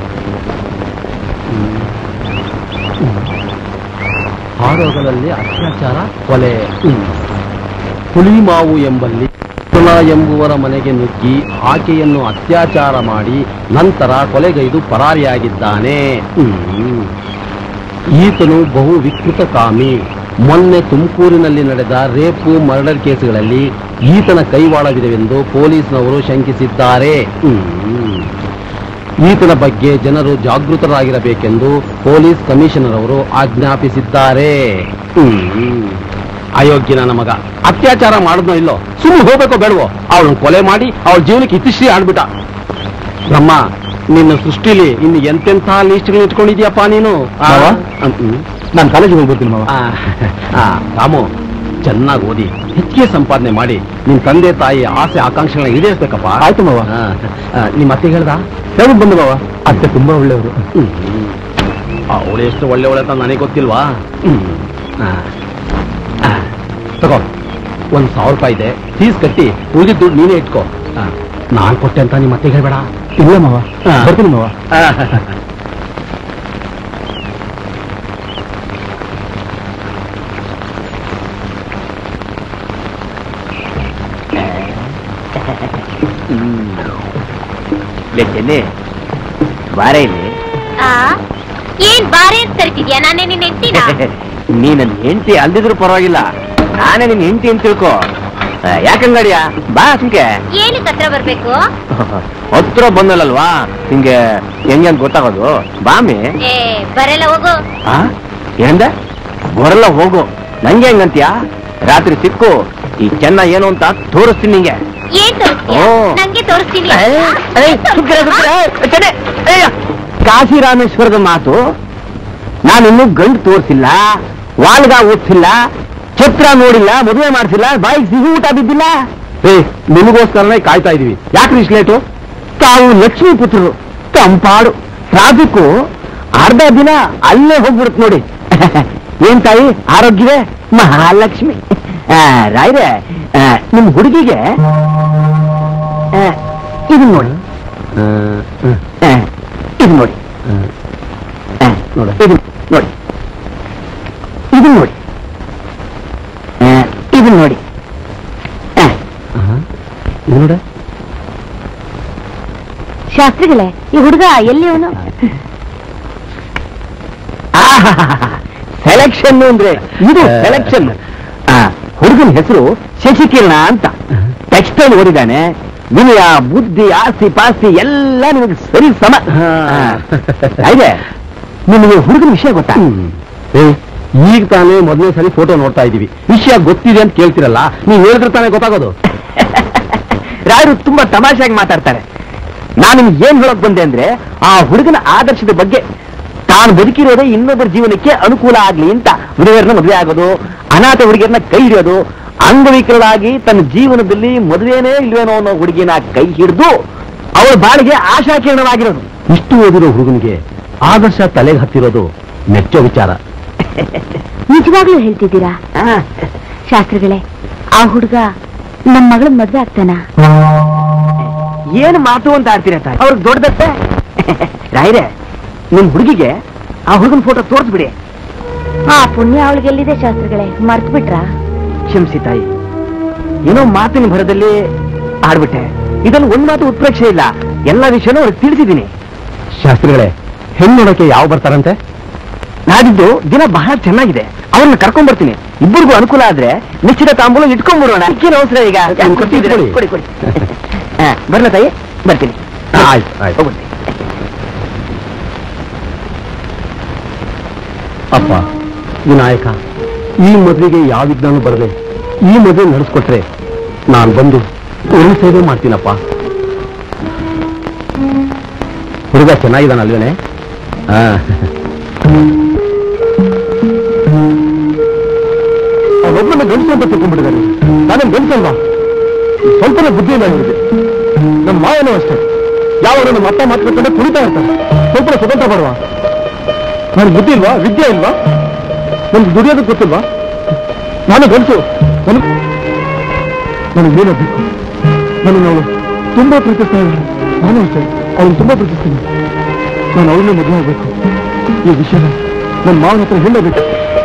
ಆರೋಗದಲ್ಲಿ ಅತ್ಯಾಚಾರ ಕೊಲೆ ಹುಳಿಮಾವು ಎಂಬಲ್ಲಿ ಕುಲ ಎಂಬುವರ ಮನೆಗೆ ನುಗ್ಗಿ ಆಕೆಯನ್ನು ಅತ್ಯಾಚಾರ ಮಾಡಿ ನಂತರ ಕೊಲೆಗೈದು ಪರಾರಿಯಾಗಿದ್ದಾನೆ ಹ್ಮ್. ಈತನು ಬಹು ವಿಕೃತ ಕಾಮಿ ಮೊನ್ನೆ ತುಮಕೂರಿನಲ್ಲಿ ನಡೆದ ರೇಪು ಮರ್ಡರ್ ಕೇಸುಗಳಲ್ಲಿ ಈತನ ಕೈವಾಡವಿದೆವೆಂದು ಪೊಲೀಸ್ನವರು ಶಂಕಿಸಿದ್ದಾರೆ ಹ್ಮ್. ಈತನ ಬಗ್ಗೆ ಜನರು ಜಾಗೃತರಾಗಿರಬೇಕೆಂದು ಪೊಲೀಸ್ ಕಮಿಷನರ್ ಅವರು ಆಜ್ಞಾಪಿಸಿದ್ದಾರೆ ಹ್ಮ್. ಅಯೋಗ್ಯನ ನನ್ನ ಮಗ ಅತ್ಯಾಚಾರ ಮಾಡಿದ್ನೋ ಇಲ್ಲೋ ಸುಮ್ಮನೆ ಹೋಗ್ಬೇಕೋ ಬೇಡವೋ ಅವಳನ್ನು ಕೊಲೆ ಮಾಡಿ ಅವಳ ಜೀವನಕ್ಕೆ ಇತಿಶ್ರೀ ಆಡ್ಬಿಟ್ಟ ಬ್ರಹ್ಮ ನಿನ್ನ ಸೃಷ್ಟಿಲಿ ಇನ್ನು ಎಂತೆಂಥ ಲೀಸ್ಟ್ಗಳು ಇಟ್ಕೊಂಡಿದ್ಯಪ್ಪ ನೀನು ಆ? ಮಾವ? ಹ್ಮ್. ನಾನು ಕಾಲೇಜಿಗೆ ಹೋಗ್ಬಿಡ್ತೀನಿ ಮಾವ ಆ, ಆ, ರಾಮು ಚೆನ್ನಾಗಿ ಓದಿ ಹೆಚ್ಚಿಗೆ ಸಂಪಾದನೆ ಮಾಡಿ ನಿಮ್ ತಂದೆ ತಾಯಿ ಆಸೆ ಆಕಾಂಕ್ಷೆಗಳನ್ನ ಈಡೇರಿಸ್ಬೇಕಪ್ಪ ಆಯ್ತು ಮಾವ ಆ, ಆ, ನಿಮ್ಮ ಅತ್ತೆ ಹೇಳ್ದ ಹೇಳ್ಬಿಟ್ಟು ಬಂದು ಮಾವ ಅತ್ತೆ ತುಂಬಾ ಒಳ್ಳೆಯವರು ಅವಳು ಎಷ್ಟು ಒಳ್ಳೆ ಒಳ್ಳೆ ಅಂತ ನನಗೆ ಗೊತ್ತಿಲ್ವಾ ಹ್ಮ್. ಆ, ಆ, ತಗೋ ಒಂದ್ ಸಾವಿರ ರೂಪಾಯಿ ಇದೆ ಫೀಸ್ ಕಟ್ಟಿ ಉಳಿದಿದ್ದು ದುಡ್ಡು ನೀನೇ ಇಟ್ಕೋ ಆ, ನಾನ್ ಕೊಟ್ಟೆ ಅಂತ ನಿಮ್ಮ ಅತ್ತೆ ಹೇಳ್ಬೇಡ ಇಲ್ಲ ಮಾವ ಹಾ. ಬರ್ತೀನಿ ಮಾವ ಆ, ಚೆನ್ನಿ ಬಾರೇ ಇಲ್ಲಿ ಏನ್ ಬಾರಿ ಅಂತ ಕರಿತಿದ್ಯಾ ನಾನೇ ನಿನ್ನ ಹೆಂಡ್ತಿನ ನೀ ನನ್ನ ಹೆಂಡತಿ ಅಲ್ದಿದ್ರು ಪರವಾಗಿಲ್ಲ ನಾನೇ ನಿನ್ನ ಹೆಂಡತಿ ಅಂತ ತಿಳ್ಕೊ ಆ, ಯಾಕಂಗಡಿಯ ಬಾ ಸುಮ್ಕೆ ಏನಕ್ಕೆ ಹತ್ರ ಬರ್ಬೇಕು ಹತ್ರ ಬಂದಲ್ಲಲ್ವಾ ನಿಂಗೆ ಹೆಂಗೆ ಅಂತ ಗೊತ್ತಾಗೋದು ಬಾಮಿ ಏ ಬರಲ್ಲ ಹೋಗು ಆ ಏನಂದ ಬರಲ್ಲ ಹೋಗು ನಂಗೆ ಹೆಂಗಂತ್ಯಾ ರಾತ್ರಿ ಸಿಕ್ಕು ಈ ಚೆನ್ನ ಏನು ಅಂತ ತೋರಿಸ್ತೀನಿ ನಿಂಗೆ ಏನ್ ತೋರಿಸ್ತೀಯ ಓ. ನಂಗೆ ತೋರಿಸ್ತೀನಿ ಏ, ಏ, ಸುಮ್ಕಿರೆ, ಸುಮ್ಕಿರೆ, ಏ, ಚೆನ್ನೆ, ಏಯ್ಯ. ಕಾಶಿ ರಾಮೇಶ್ವರದ ಮಾತು ನಾನಿನ್ನೂ ಗಂಡು ತೋರಿಸಿಲ್ಲ ವಾಲ್ಗ ಓದಿಸಿಲ್ಲ ಛತ್ರ ನೋಡಿಲ್ಲ ಮದುವೆ ಮಾಡಿಸಿಲ್ಲ ಬಾಯಿಗೆ ಸಿಹಿ ಊಟ ಬಿದ್ದಿಲ್ಲ ಏ ನಿಮಗೋಸ್ಕರನೇ ಕಾಯ್ತಾ ಇದೀವಿ ಯಾಕ್ರಿ ಇಷ್ಟು ಲೇಟು ತಾವು ಲಕ್ಷ್ಮೀ ಪುತ್ರರು ತಂಪಾಡು ಟ್ರಾಫಿಕ್ಕು ಅರ್ಧ ದಿನ ಅಲ್ಲೇ ಹೋಗ್ಬಿಡುತ್ತೆ ನೋಡಿ ಏನ್ ತಾಯಿ ಆರೋಗ್ಯವೇ ಮಹಾಲಕ್ಷ್ಮಿ ರಾಯ್ರೆ ಆ, ನಿಮ್ ಹುಡುಗಿಗೆ ಆ, ಇದನ್ ನೋಡಿ ಆ, ಇದನ್ ನೋಡಿ ಆ, ನೋಡು. ಇದನ್ ನೋಡಿ ಇದನ್ ನೋಡಿ ಆ, ಇದನ್ ನೋಡಿ ಆ, ಇದು ನೋಡ ಶಾಸ್ತ್ರಿಗಳೇ ಈ ಹುಡುಗ ಎಲ್ಲಿ ಅವನು ಸೆಲೆಕ್ಷನ್ ಅಂದ್ರೆ ಇದು ಆ. ಸೆಲೆಕ್ಷನ್ ಹುಡುಗನ ಹೆಸರು ಶಶಿಕಿರಣ ಅಂತ ಟೆಕ್ಸ್ಟೈಲ್ ಓದಿದ್ದಾನೆ ವಿನಯ ಬುದ್ಧಿ ಆಸ್ತಿ ಪಾಸ್ತಿ ಎಲ್ಲ ನಿಮಗೆ ಸರಿ ಸಮ ಇದೆ ನಿಮಗೆ ಹುಡುಗನ ವಿಷಯ ಗೊತ್ತಾ ಏ ಈಗ ತಾನೇ ಮೊದಲನೇ ಸರಿ ಫೋಟೋ ನೋಡ್ತಾ ಇದೀವಿ ವಿಷಯ ಗೊತ್ತಿದೆ ಅಂತ ಕೇಳ್ತಿರಲ್ಲ ನೀವು ಹೇಳಿದ್ರೆ ತಾನೇ ಗೊತ್ತಾಗೋದು ರಾಯರು ತುಂಬಾ ತಮಾಷೆಯಾಗಿ ಮಾತಾಡ್ತಾರೆ ನಾನು ನಿಮ್ಗೆ ಏನ್ ಹೇಳಕ್ ಬಂದೆ ಅಂದ್ರೆ ಆ ಹುಡುಗನ ಆದರ್ಶದ ಬಗ್ಗೆ ತಾನು ಬದುಕಿರೋದೇ ಇನ್ನೊಬ್ಬರ ಜೀವನಕ್ಕೆ ಅನುಕೂಲ ಆಗ್ಲಿ ಅಂತ ಹುಡುಗರನ್ನ ಮದುವೆ ಆಗೋದು ಅನಾಥ ಹುಡುಗಿಯರನ್ನ ಕೈ ಹಿಡಿಯೋದು ಅಂಗವಿಕಲರಾಗಿ ತನ್ನ ಜೀವನದಲ್ಲಿ ಮದುವೆನೇ ಇಲ್ವೇನೋ ಅನ್ನೋ ಹುಡುಗಿನ ಕೈ ಹಿಡಿದು ಅವಳ ಬಾಳಿಗೆ ಆಶಾಕಿರಣವಾಗಿರೋದು ಇಷ್ಟು ಓದಿರೋ ಹುಡುಗನಿಗೆ ಆದರ್ಶ ತಲೆಗೆ ಹತ್ತಿರೋದು ಮೆಚ್ಚೋ ವಿಚಾರ ನಿಜವಾಗ್ಲೂ ಹೇಳ್ತಿದ್ದೀರಾ ಆ, ಶಾಸ್ತ್ರಿಗಳೇ ಆ ಹುಡುಗ ನಮ್ ಮಗಳ ಮದ್ವೆ ಆಗ್ತಾನ ಏನು ಮಾತು ಅಂತ ಆಡ್ತೀರ ತಾಯಿ ಅವ್ರಿಗೆ ದೊಡ್ಡದತ್ತೆ ರಾಯ್ರೆ ನಿಮ್ ಹುಡುಗಿಗೆ ಆ ಹುಡುಗನ ಫೋಟೋ ತೋರಿಸ್ಬಿಡಿ ಆ ಪುಣ್ಯ ಅವಳಿಗೆ ಎಲ್ಲಿದೆ ಶಾಸ್ತ್ರಿಗಳೇ ಮರ್ತು ಬಿಟ್ರಾ ಕ್ಷಮಿಸಿ ತಾಯಿ ಏನೋ ಮಾತಿನ ಭರದಲ್ಲಿ ಆಡ್ಬಿಟ್ಟೆ ಇದನ್ನು ಒಂದ್ ಮಾತು ಉತ್ಪ್ರೇಕ್ಷೆ ಇಲ್ಲ ಎಲ್ಲ ವಿಷಯನೂ ಅವ್ರಿಗೆ ತಿಳಿಸಿದ್ದೀನಿ ಶಾಸ್ತ್ರಿಗಳೇ ಹೆಣ್ಣು ನೋಡಕ್ಕೆ ಯಾವ ಬರ್ತಾರಂತೆ ನಾಡಿದ್ದು ದಿನ ಬಹಳ ಚೆನ್ನಾಗಿದೆ ಅವ್ರನ್ನ ಕರ್ಕೊಂಡ್ ಬರ್ತೀನಿ ಇಬ್ಬರಿಗೂ ಅನುಕೂಲ ಆದ್ರೆ ನಿಶ್ಚಿತ ತಾಂಬೂಲ ಇಟ್ಕೊಂಡ್ಬಿಡೋಣ ಏನು ಅವಸರ ಈಗ ಹ್ಮ್, ಕೊಡ್ತಿದ್ರೆ ಕೊಡಿ. ಕೊಡಿ ಕೊಡಿ ಹಾ, ಬರ್ಲಾ ತಾಯಿ ಬರ್ತೀನಿ ಆಯ್ತು ಆಯ್ತು ಹೋಗ್ಬಿಡ್ತೀನಿ ಅಪ್ಪ ವಿನಾಯಕ ಈ ಮದುವೆಗೆ ಯಾವ ವಿಜ್ಞಾನ ಬರದೆ ಈ ಮದುವೆ ನಡೆಸ್ಕೊಟ್ರೆ ನಾನು ಬಂದು ಒಂದು ಸೇವೆ ಮಾಡ್ತೀನಪ್ಪ ಹುಡುಗ ಚೆನ್ನಾಗಿದ್ದಾನಲ್ವೇನೆ ಹಾ ಅವನೊಬ್ಬನ ಗಂಡಸು ಅಂತ ತಿಳ್ಕೊಂಡ್ಬಿಟ್ಟಿದ್ದಾರೆ ನಾನೇನು ಗಂಡಸಲ್ವಾ ಸ್ವಲ್ಪನೇ ಬುದ್ಧಿ ಇಲ್ಲ ಇವನಿಗೆ ನಮ್ಮ ಮಾಯನೂ ಅಷ್ಟೇ ಯಾವಾಗ ನಮ್ಮ ಅಪ್ಪ ಮಾತಾಡ್ಕೊಂಡೆ ಕುಣಿತಾ ಇರ್ತಾರೆ ಸ್ವಲ್ಪ ಸ್ವತಂತ್ರ ಬರುವ ನನಗೆ ಬುದ್ಧಿ ಇಲ್ವಾ ವಿದ್ಯೆ ಇಲ್ವಾ ನನ್ಗೆ ದುಡಿಯೋದು ಗೊತ್ತಿಲ್ವಾ ನಾನು ಗಂಟು ನನಗೆ ನನಗೆ ಏನಾಗಬೇಕು ನಾನು ಅವಳು ತುಂಬಾ ಪ್ರೀತಿಸ್ತಾ ಇದ್ದೀನಿ ನಾನು ಅಷ್ಟೇ ಅವಳು ತುಂಬಾ ಪ್ರೀತಿಸ್ತೀನಿ ನಾನು ಅವಳನ್ನೇ ಮದುವೆ ಆಗಬೇಕು ಈ ವಿಷಯ ನನ್ನ ಮಾವನ ಹತ್ರ ಹೇಳಬೇಕು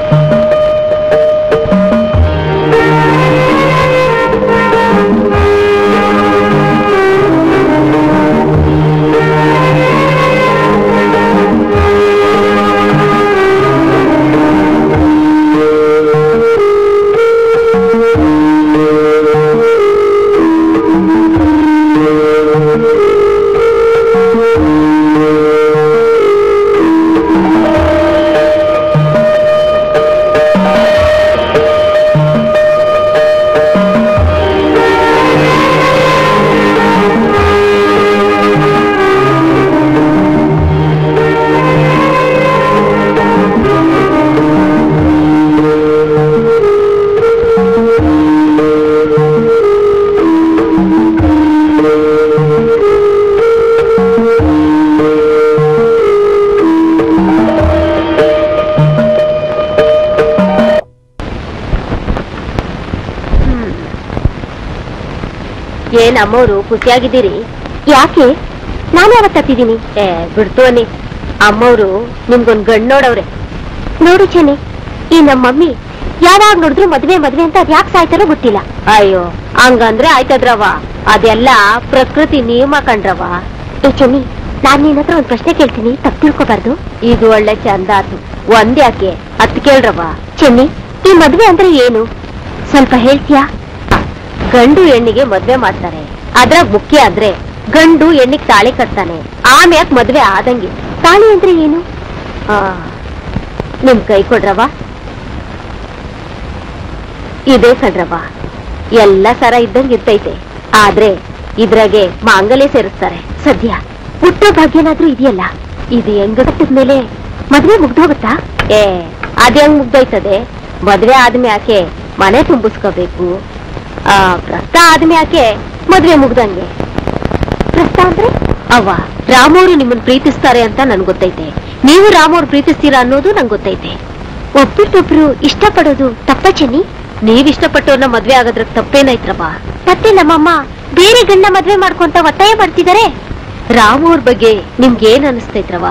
ಏನ್ ಅಮ್ಮೋರು ಖುಷಿಯಾಗಿದ್ದೀರಿ ಯಾಕೆ ನಾನು ಯಾವತ್ತು ತಪ್ಪಿದ್ದೀನಿ ಏ ಬಿಡ್ತು ಅನ್ನಿ ಅಮ್ಮವ್ರು ನಿಮ್ಗೊಂದ್ ಗಂಡ್ ನೋಡವ್ರೆ ನೋಡು ಚೆನ್ನಿ ಈ ನಮ್ಮ ಮಮ್ಮಿ ಯಾವಾಗ ನೋಡಿದ್ರು ಮದ್ವೆ ಮದ್ವೆ ಅಂತ ಅದ್ ಯಾಕೆ ಸಾಯ್ತಾರೋ ಗೊತ್ತಿಲ್ಲ ಅಯ್ಯೋ ಹಂಗಂದ್ರೆ ಆಯ್ತದ್ರವ ಅದೆಲ್ಲ ಪ್ರಕೃತಿ ನಿಯಮ ಕಂಡ್ರವ ಏ ಚೆನ್ನಿ ನಾನ್ ನಿನ್ನ ಹತ್ರ ಒಂದ್ ಪ್ರಶ್ನೆ ಕೇಳ್ತೀನಿ ತಪ್ಪು ತಿಳ್ಕೊಬಾರ್ದು ಇದು ಒಳ್ಳೆ ಚಂದ ಆತು ಒಂದ್ ಯಾಕೆ ಹತ್ ಕೇಳ್ರವ ಚೆನ್ನಿ ಈ ಮದ್ವೆ ಅಂದ್ರೆ ಏನು ಸ್ವಲ್ಪ ಹೇಳ್ತೀಯಾ ಗಂಡು ಹೆಣ್ಣಿಗೆ ಮದ್ವೆ ಮಾಡ್ತಾರೆ ಅದ್ರಾಗ ಮುಖ್ಯ ಅಂದ್ರೆ ಗಂಡು ಹೆಣ್ಣಿಗೆ ತಾಳಿ ಕಟ್ತಾನೆ ಆಮ್ಯಾಕ್ ಮದ್ವೆ ಆದಂಗೆ ತಾಳಿ ಅಂದ್ರೆ ಏನು ಆ, ನಿಮ್ ಕೈ ಕೊಡ್ರವ ಇದೇ ಕಡ್ರವ ಎಲ್ಲ ಸರ ಇದ್ದಂಗೆ ಇರ್ತೈತೆ ಆದ್ರೆ ಇದ್ರಾಗೆ ಮಾಂಗಲ್ಯ ಸೇರಿಸ್ತಾರೆ ಸದ್ಯ ಹುಟ್ಟೋ ಭಾಗ್ಯನಾದ್ರೂ ಇದೆಯಲ್ಲ ಇದು ಹೆಂಗ ಮೇಲೆ ಮದ್ವೆ ಮುಗ್ದೋಗುತ್ತಾ ಏ ಅದ್ ಹೆಂಗ್ ಮುಗ್ದೋಯ್ತದೆ ಮದ್ವೆ ಆದ್ಮ್ಯಾಕೆ ಮನೆ ತುಂಬಿಸ್ಕೋಬೇಕು ಆ ಪ್ರಸ್ತ ಆದ್ಮ್ಯಾಕೆ ಮದ್ವೆ ಮುಗ್ದಂಗೆ ಪ್ರಸ್ತ ಅಂದ್ರೆ ಅವ್ವ ರಾಮವ್ರು ನಿಮ್ಮನ್ನ ಪ್ರೀತಿಸ್ತಾರೆ ಅಂತ ನನ್ಗೆ ಗೊತ್ತೈತೆ ನೀವು ರಾಮವ್ರು ಪ್ರೀತಿಸ್ತೀರಾ ಅನ್ನೋದು ನಂಗೆ ಗೊತ್ತೈತೆ ಒಬ್ಬಿಟ್ಟೊಬ್ರು ಇಷ್ಟಪಡೋದು ತಪ್ಪ ಚೆನ್ನಿ ನೀವಿಷ್ಟಪಟ್ಟವ್ರನ್ನ ಮದ್ವೆ ಆಗೋದ್ರ ತಪ್ಪೇನಾಯ್ತ್ರಪ್ಪ ಮತ್ತೆ ನಮ್ಮಮ್ಮ ಬೇರೆ ಗಂಡ ಮದ್ವೆ ಮಾಡ್ಕೊಂತ ಒತ್ತಾಯ ಮಾಡ್ತಿದ್ದಾರೆ ರಾಮು ಅವ್ರ ಬಗ್ಗೆ ನಿಮ್ಗೆ ಏನ್ ಅನಿಸ್ತೈತ್ರವ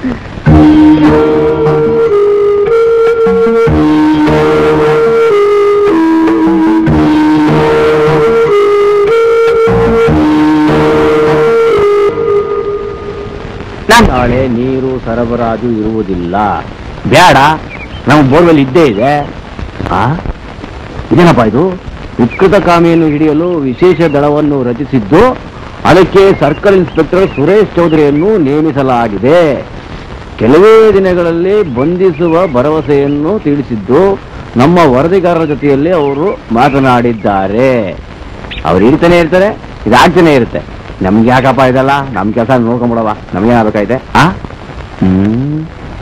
ನಾಳೆ ನೀರು ಸರಬರಾಜು ಇರುವುದಿಲ್ಲ ಬೇಡ ನಮ್ಮ ಬೋರ್ವೆಲ್ ಇದ್ದೇ ಇದೆ ಆ ಇದೇನಪ್ಪ ಇದು ವಿಕೃತ ಕಾಮಿಯನ್ನು ಹಿಡಿಯಲು ವಿಶೇಷ ದಳವನ್ನು ರಚಿಸಿದ್ದು ಅದಕ್ಕೆ ಸರ್ಕಲ್ ಇನ್ಸ್ಪೆಕ್ಟರ್ ಸುರೇಶ್ ಚೌಧರಿಯನ್ನು ನೇಮಿಸಲಾಗಿದೆ ಕೆಲವೇ ದಿನಗಳಲ್ಲಿ ಬಂಧಿಸುವ ಭರವಸೆಯನ್ನು ತಿಳಿಸಿದ್ದು ನಮ್ಮ ವರದಿಗಾರರ ಜೊತೆಯಲ್ಲಿ ಅವರು ಮಾತನಾಡಿದ್ದಾರೆ ಅವ್ರು ಇರ್ತಾನೆ ಇರ್ತಾರೆ ಇದಾಗ್ತಾನೆ ಇರುತ್ತೆ ನಮ್ಗೆ ಯಾಕಪ್ಪ ಇದಲ್ಲ ನಮ್ ಕೆಲಸ ನೋಡ್ಕೊಂಬಿಡವ ನಮ್ಗೇನಾಗಬೇಕಾಯ್ತೆ ಆ ಹ್ಮ್